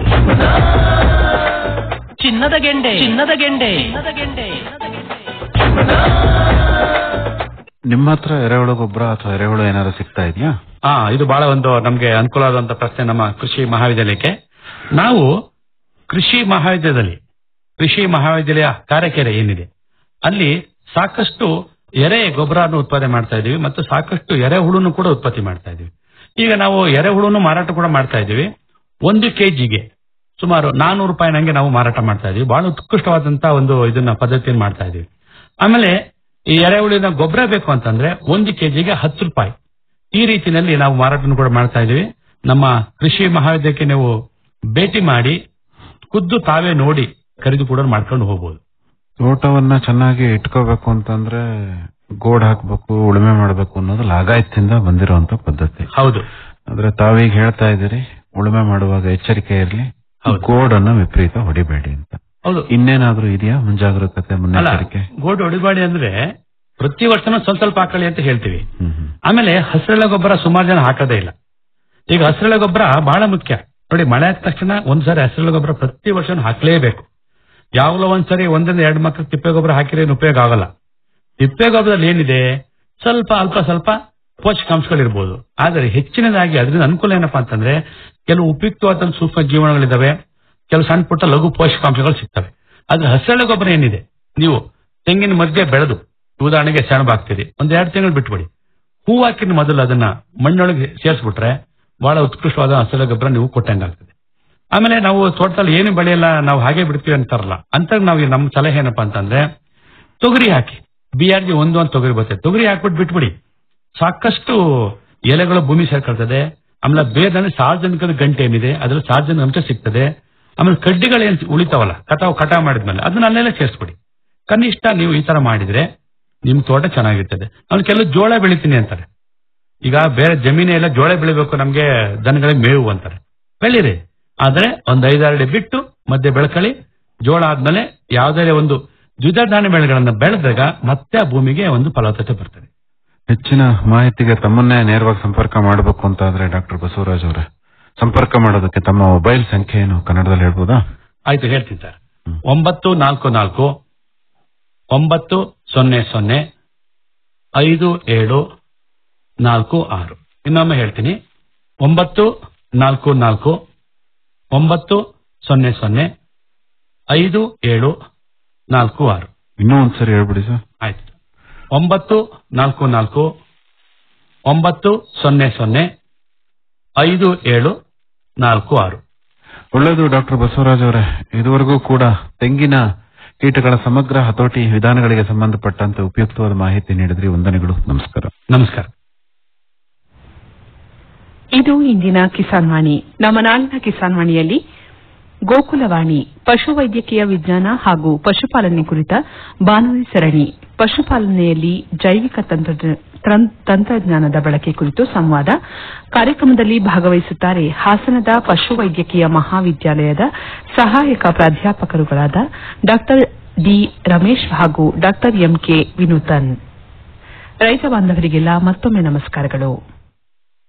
ಚಿನ್ನದ ಗೆಂಡೆ ಚಿನ್ನದ ಗೆಂಡೆ ಚಿನ್ನದ ಗೆಂಡೆ
ನಿಮ್ಮ ಹತ್ರ ಎರೆಹುಳು ಗೊಬ್ಬರ ಅಥವಾ ಎರೆಹುಳು ಏನಾದ್ರು ಸಿಗ್ತಾ ಇದೆಯಾ
ಹಾ ಇದು ಬಹಳ ಒಂದು ನಮ್ಗೆ ಅನುಕೂಲ ಆದಂತ ಪ್ರಶ್ನೆ ನಮ್ಮ ಕೃಷಿ ಮಹಾವಿದ್ಯಾಲಯಕ್ಕೆ ನಾವು ಕೃಷಿ ಮಹಾವಿದ್ಯಾಲಯದಲ್ಲಿ ಕೃಷಿ ಮಹಾವಿದ್ಯಾಲಯ ಕಾರ್ಯಕೆರೆ ಏನಿದೆ ಅಲ್ಲಿ ಸಾಕಷ್ಟು ಎರೆ ಗೊಬ್ಬರವನ್ನು ಉತ್ಪಾದನೆ ಮಾಡ್ತಾ ಇದೀವಿ ಮತ್ತು ಸಾಕಷ್ಟು ಎರೆಹುಳುನು ಕೂಡ ಉತ್ಪತ್ತಿ ಮಾಡ್ತಾ ಇದೀವಿ ಈಗ ನಾವು ಎರೆಹುಳುನು ಮಾರಾಟ ಕೂಡ ಮಾಡ್ತಾ ಇದೀವಿ ಒಂದು ಕೆಜಿಗೆ ಸುಮಾರು ನಾನೂರು ರೂಪಾಯಿ ನಂಗೆ ನಾವು ಮಾರಾಟ ಮಾಡ್ತಾ ಇದೀವಿ ಬಹಳ ಉತ್ಕೃಷ್ಟವಾದಂತಹ ಒಂದು ಇದನ್ನ ಪದ್ಧತಿಯನ್ನು ಮಾಡ್ತಾ ಇದೀವಿ ಆಮೇಲೆ ಈ ಎರೆಹುಳಿನ ಗೊಬ್ಬರ ಬೇಕು ಅಂತಂದ್ರೆ ಒಂದು ಕೆಜಿಗೆ ಹತ್ತು ರೂಪಾಯಿ ಈ ರೀತಿಯಲ್ಲಿ ನಾವು ಮಾರಾಟವನ್ನು ಕೂಡ ಮಾಡ್ತಾ ಇದೀವಿ ನಮ್ಮ ಕೃಷಿ ಮಹಾವಿದ್ಯಾಲಯಕ್ಕೆ ನೀವು ಭೇಟಿ ಮಾಡಿ ಖುದ್ದು ತಾವೇ ನೋಡಿ ಖರೀದಿ ಕೂಡ ಮಾಡ್ಕೊಂಡು ಹೋಗ್ಬೋದು
ತೋಟವನ್ನ ಚೆನ್ನಾಗಿ ಇಟ್ಕೋಬೇಕು ಅಂತಂದ್ರೆ ಗೋಡ್ ಹಾಕ್ಬೇಕು ಉಳುಮೆ ಮಾಡ್ಬೇಕು ಅನ್ನೋದು ಲಾಗಾಯತ್ತಿಂದ ಬಂದಿರುವಂತ ಪದ್ಧತಿ
ಹೌದು
ಆದ್ರೆ ತಾವೀಗ ಹೇಳ್ತಾ ಇದ್ದೀರಿ ಉಳುಮೆ ಮಾಡುವಾಗ ಎಚ್ಚರಿಕೆ ಇರಲಿ ಗೋಡನ್ನ ವಿಪರೀತ ಹೊಡಿಬೇಡಿ ಅಂತ
ಹೌದು
ಇನ್ನೇನಾದ್ರೂ ಇದೆಯಾ ಮುಂಜಾಗ್ರತೆ
ಅಲ್ಲ
ಮುನ್ನೆಚ್ಚರಿಕೆ
ಗೋಡು ಹೊಡಿಬಾಡಿ ಅಂದ್ರೆ ಪ್ರತಿ ವರ್ಷನೂ ಸ್ವಲ್ಪ ಸ್ವಲ್ಪ ಹಾಕೊಳ್ಳಿ ಅಂತ ಹೇಳ್ತೀವಿ
ಹ್ಮ್ ಹ್ಮ್.
ಆಮೇಲೆ ಹಸಿರೆಳೆ ಗೊಬ್ಬರ ಸುಮಾರು ಜನ ಹಾಕೋದೇ ಇಲ್ಲ ಈಗ ಹಸಿರೆಳೆ ಗೊಬ್ಬರ ಬಹಳ ಮುಖ್ಯ ನೋಡಿ ಮಳೆ ಆದ ತಕ್ಷಣ ಒಂದ್ಸರಿ ಹಸಿರೆಳೆ ಗೊಬ್ಬರ ಪ್ರತಿ ವರ್ಷ ಹಾಕ್ಲೇಬೇಕು ಯಾವಾಗಲೋ ಒಂದ್ಸರಿ ಒಂದರಿಂದ ಎರಡು ಮಕ್ಕಳು ತಿಪ್ಪೆ ಗೊಬ್ಬರ ಹಾಕಿದ್ರೆ ಏನು ಉಪಯೋಗ ಆಗಲ್ಲ ತಿಪ್ಪೆ ಗೊಬ್ಬರದಲ್ಲಿ ಏನಿದೆ ಸ್ವಲ್ಪ ಅಲ್ಪ ಸ್ವಲ್ಪ ಪೋಷಕಾಂಶಗಳಿರ್ಬೋದು ಆದರೆ ಹೆಚ್ಚಿನದಾಗಿ ಅದರಿಂದ ಅನುಕೂಲ ಏನಪ್ಪಾ ಅಂತಂದ್ರೆ ಕೆಲವು ಉಪಯುಕ್ತವಾದ ಸೂಕ್ಷ್ಮ ಜೀವನಗಳಿದಾವೆ ಕೆಲವು ಸಣ್ಣ ಪುಟ್ಟ ಲಘು ಪೋಷಕಾಂಶಗಳು ಸಿಗ್ತವೆ ಆದ್ರೆ ಹಸಿರೆಳೆ ಗೊಬ್ಬರ ಏನಿದೆ ನೀವು ತೆಂಗಿನ ಮಧ್ಯೆ ಬೆಳೆದು ಉದಾಹರಣೆಗೆ ಸೆಣಬಾಗ್ತೀರಿ ಒಂದ್ ಎರಡು ತಿಂಗಳು ಬಿಟ್ಬಿಡಿ ಹೂ ಹಾಕಿನ ಮೊದಲು ಅದನ್ನ ಮಣ್ಣೊಳಗೆ ಸೇರಿಸ್ಬಿಟ್ರೆ ಬಹಳ ಉತ್ಕೃಷ್ಟವಾದ ಹಸಿರೆಲೆ ಗೊಬ್ಬರ ನೀವು ಕೊಟ್ಟಂಗಾಗ್ತದೆ ಆಮೇಲೆ ನಾವು ತೋಟದಲ್ಲಿ ಏನು ಬೆಳೆಯಲ್ಲ ನಾವು ಹಾಗೆ ಬಿಡ್ತೀವಿ ಅಂತಾರಲ್ಲ ಅಂತ ನಾವು ನಮ್ಮ ಸಲಹೆ ಏನಪ್ಪಾ ಅಂತಂದ್ರೆ ತೊಗರಿ ಹಾಕಿ ಬಿ ಆರ್ ಜಿ ಒಂದು ಅಂತ ತೊಗರಿ ಬರ್ತದೆ ತೊಗರಿ ಹಾಕ್ಬಿಟ್ಟು ಬಿಟ್ಬಿಡಿ ಸಾಕಷ್ಟು ಎಲೆಗಳು ಭೂಮಿ ಸೇರ್ಕೊಳ್ತದೆ ಆಮೇಲೆ ಬೇರೆ ಸಾರ್ವಜನಿಕದ ಗಂಟೆ ಏನಿದೆ ಅದ್ರಲ್ಲಿ ಸಾರ್ವಜನಿಕ ಅಂಶ ಸಿಗ್ತದೆ ಆಮೇಲೆ ಕಡ್ಡಿಗಳು ಏನ್ ಉಳಿತಾವಲ್ಲ ಕಟಾವು ಕಟಾವು ಮಾಡಿದ್ಮೇಲೆ ಅದನ್ನ ಅಲ್ಲೆಲ್ಲ ಸೇರಿಸ್ಬಿಡಿ ಕನಿಷ್ಠ ನೀವು ಈ ತರ ಮಾಡಿದ್ರೆ ನಿಮ್ ತೋಟ ಚೆನ್ನಾಗಿರ್ತದೆ ಅವ್ನು ಕೆಲವು ಜೋಳ ಬೆಳಿತೀನಿ ಅಂತಾರೆ ಈಗ ಬೇರೆ ಜಮೀನೇ ಎಲ್ಲ ಜೋಳ ಬೆಳಿಬೇಕು ನಮ್ಗೆ ದನಗಳಿಗೆ ಮೇವು ಅಂತಾರೆ ಬೆಳೀರಿ ಆದ್ರೆ ಒಂದ್ ಐದಾರು ಅಡಿ ಬಿಟ್ಟು ಮಧ್ಯೆ ಬೆಳ್ಕೊಳ್ಳಿ ಜೋಳ ಆದ್ಮೇಲೆ ಯಾವ್ದಾರೆ ಒಂದು ದ್ವಿದಳ ಧಾನ್ಯ ಬೆಳೆಗಳನ್ನ ಬೆಳೆದಾಗ ಮತ್ತೆ ಆ ಭೂಮಿಗೆ ಒಂದು ಫಲವತ್ತತೆ ಬರ್ತದೆ
ಹೆಚ್ಚಿನ ಮಾಹಿತಿಗೆ ತಮ್ಮನ್ನೇ ನೇರವಾಗಿ ಸಂಪರ್ಕ ಮಾಡಬೇಕು ಅಂತ ಆದ್ರೆ ಡಾಕ್ಟರ್ ಬಸವರಾಜ್ ಅವರೇ ಸಂಪರ್ಕ ಮಾಡೋದಕ್ಕೆ ತಮ್ಮ ಮೊಬೈಲ್ ಸಂಖ್ಯೆ ಏನು ಕನ್ನಡದಲ್ಲಿ ಹೇಳ್ಬೋದಾ
ಆಯ್ತು ಹೇಳ್ತೀನಿ ಸರ್ ಒಂಬತ್ತು ನಾಲ್ಕು ನಾಲ್ಕು ಒಂಬತ್ತು ಸೊನ್ನೆ ಸೊನ್ನೆ ಐದು ಏಳು ನಾಲ್ಕು ಆರು ಇನ್ನೊಮ್ಮೆ ಹೇಳ್ತೀನಿ ಒಂಬತ್ತು ನಾಲ್ಕು ನಾಲ್ಕು ಒಂಬತ್ತು ಸೊನ್ನೆ ಸೊನ್ನೆ ಐದು ಏಳು ನಾಲ್ಕು ಆರು
ಇನ್ನೂ ಒಂದ್ಸರಿ ಹೇಳ್ಬಿಡಿ ಸರ್
ಆಯ್ತು ಒಂಬತ್ತು ನಾಲ್ಕು ನಾಲ್ಕು ಒಂಬತ್ತು ಸೊನ್ನೆ ಸೊನ್ನೆ ಐದು ಏಳು ನಾಲ್ಕು ಆರು
ಒಳ್ಳೆಯದು ಡಾಕ್ಟರ್ ಬಸವರಾಜ್ ಅವರೇ ಇದುವರೆಗೂ ಕೂಡ ತೆಂಗಿನ ಕೀಟಗಳ ಸಮಗ್ರ ಹತೋಟಿ ವಿಧಾನಗಳಿಗೆ ಸಂಬಂಧಪಟ್ಟಂತೆ ಉಪಯುಕ್ತವಾದ ಮಾಹಿತಿ ನೀಡಿದ್ರಿ ವಂದನೆಗಳು ನಮಸ್ಕಾರ
ನಮಸ್ಕಾರ
ಇದು ಇಂದಿನ ಕಿಸಾನ್ ವಾಣಿ ನಮ್ಮ ನಾಳಿನ ಕಿಸಾನ್ ವಾಣಿಯಲ್ಲಿ ಗೋಕುಲವಾಣಿ ಪಶುವೈದ್ಯಕೀಯ ವಿಜ್ಞಾನ ಹಾಗೂ ಪಶುಪಾಲನೆ ಕುರಿತ ಬಾನುಲಿ ಸರಣಿ ಪಶುಪಾಲನೆಯಲ್ಲಿ ಜೈವಿಕ ತಂತ್ರಜ್ಞ- ತಂ- ತಂತ್ರಜ್ಞಾನದ ಬಳಕೆ ಕುರಿತು ಸಂವಾದ ಕಾರ್ಯಕ್ರಮದಲ್ಲಿ ಭಾಗವಹಿಸುತ್ತಾರೆ ಹಾಸನದ ಪಶುವೈದ್ಯಕೀಯ ಮಹಾವಿದ್ಯಾಲಯದ ಸಹಾಯಕ ಪ್ರಾಧ್ಯಾಪಕರುಗಳಾದ ಡಾ ಡಿ ರಮೇಶ್ ಹಾಗೂ ಡಾ ಎಂಕೆ ವಿನೂತನ್ ರೈತ ಬಾಂಧವರಿಗೆಲ್ಲ ಮತ್ತೊಮ್ಮೆ ನಮಸ್ಕಾರಗಳು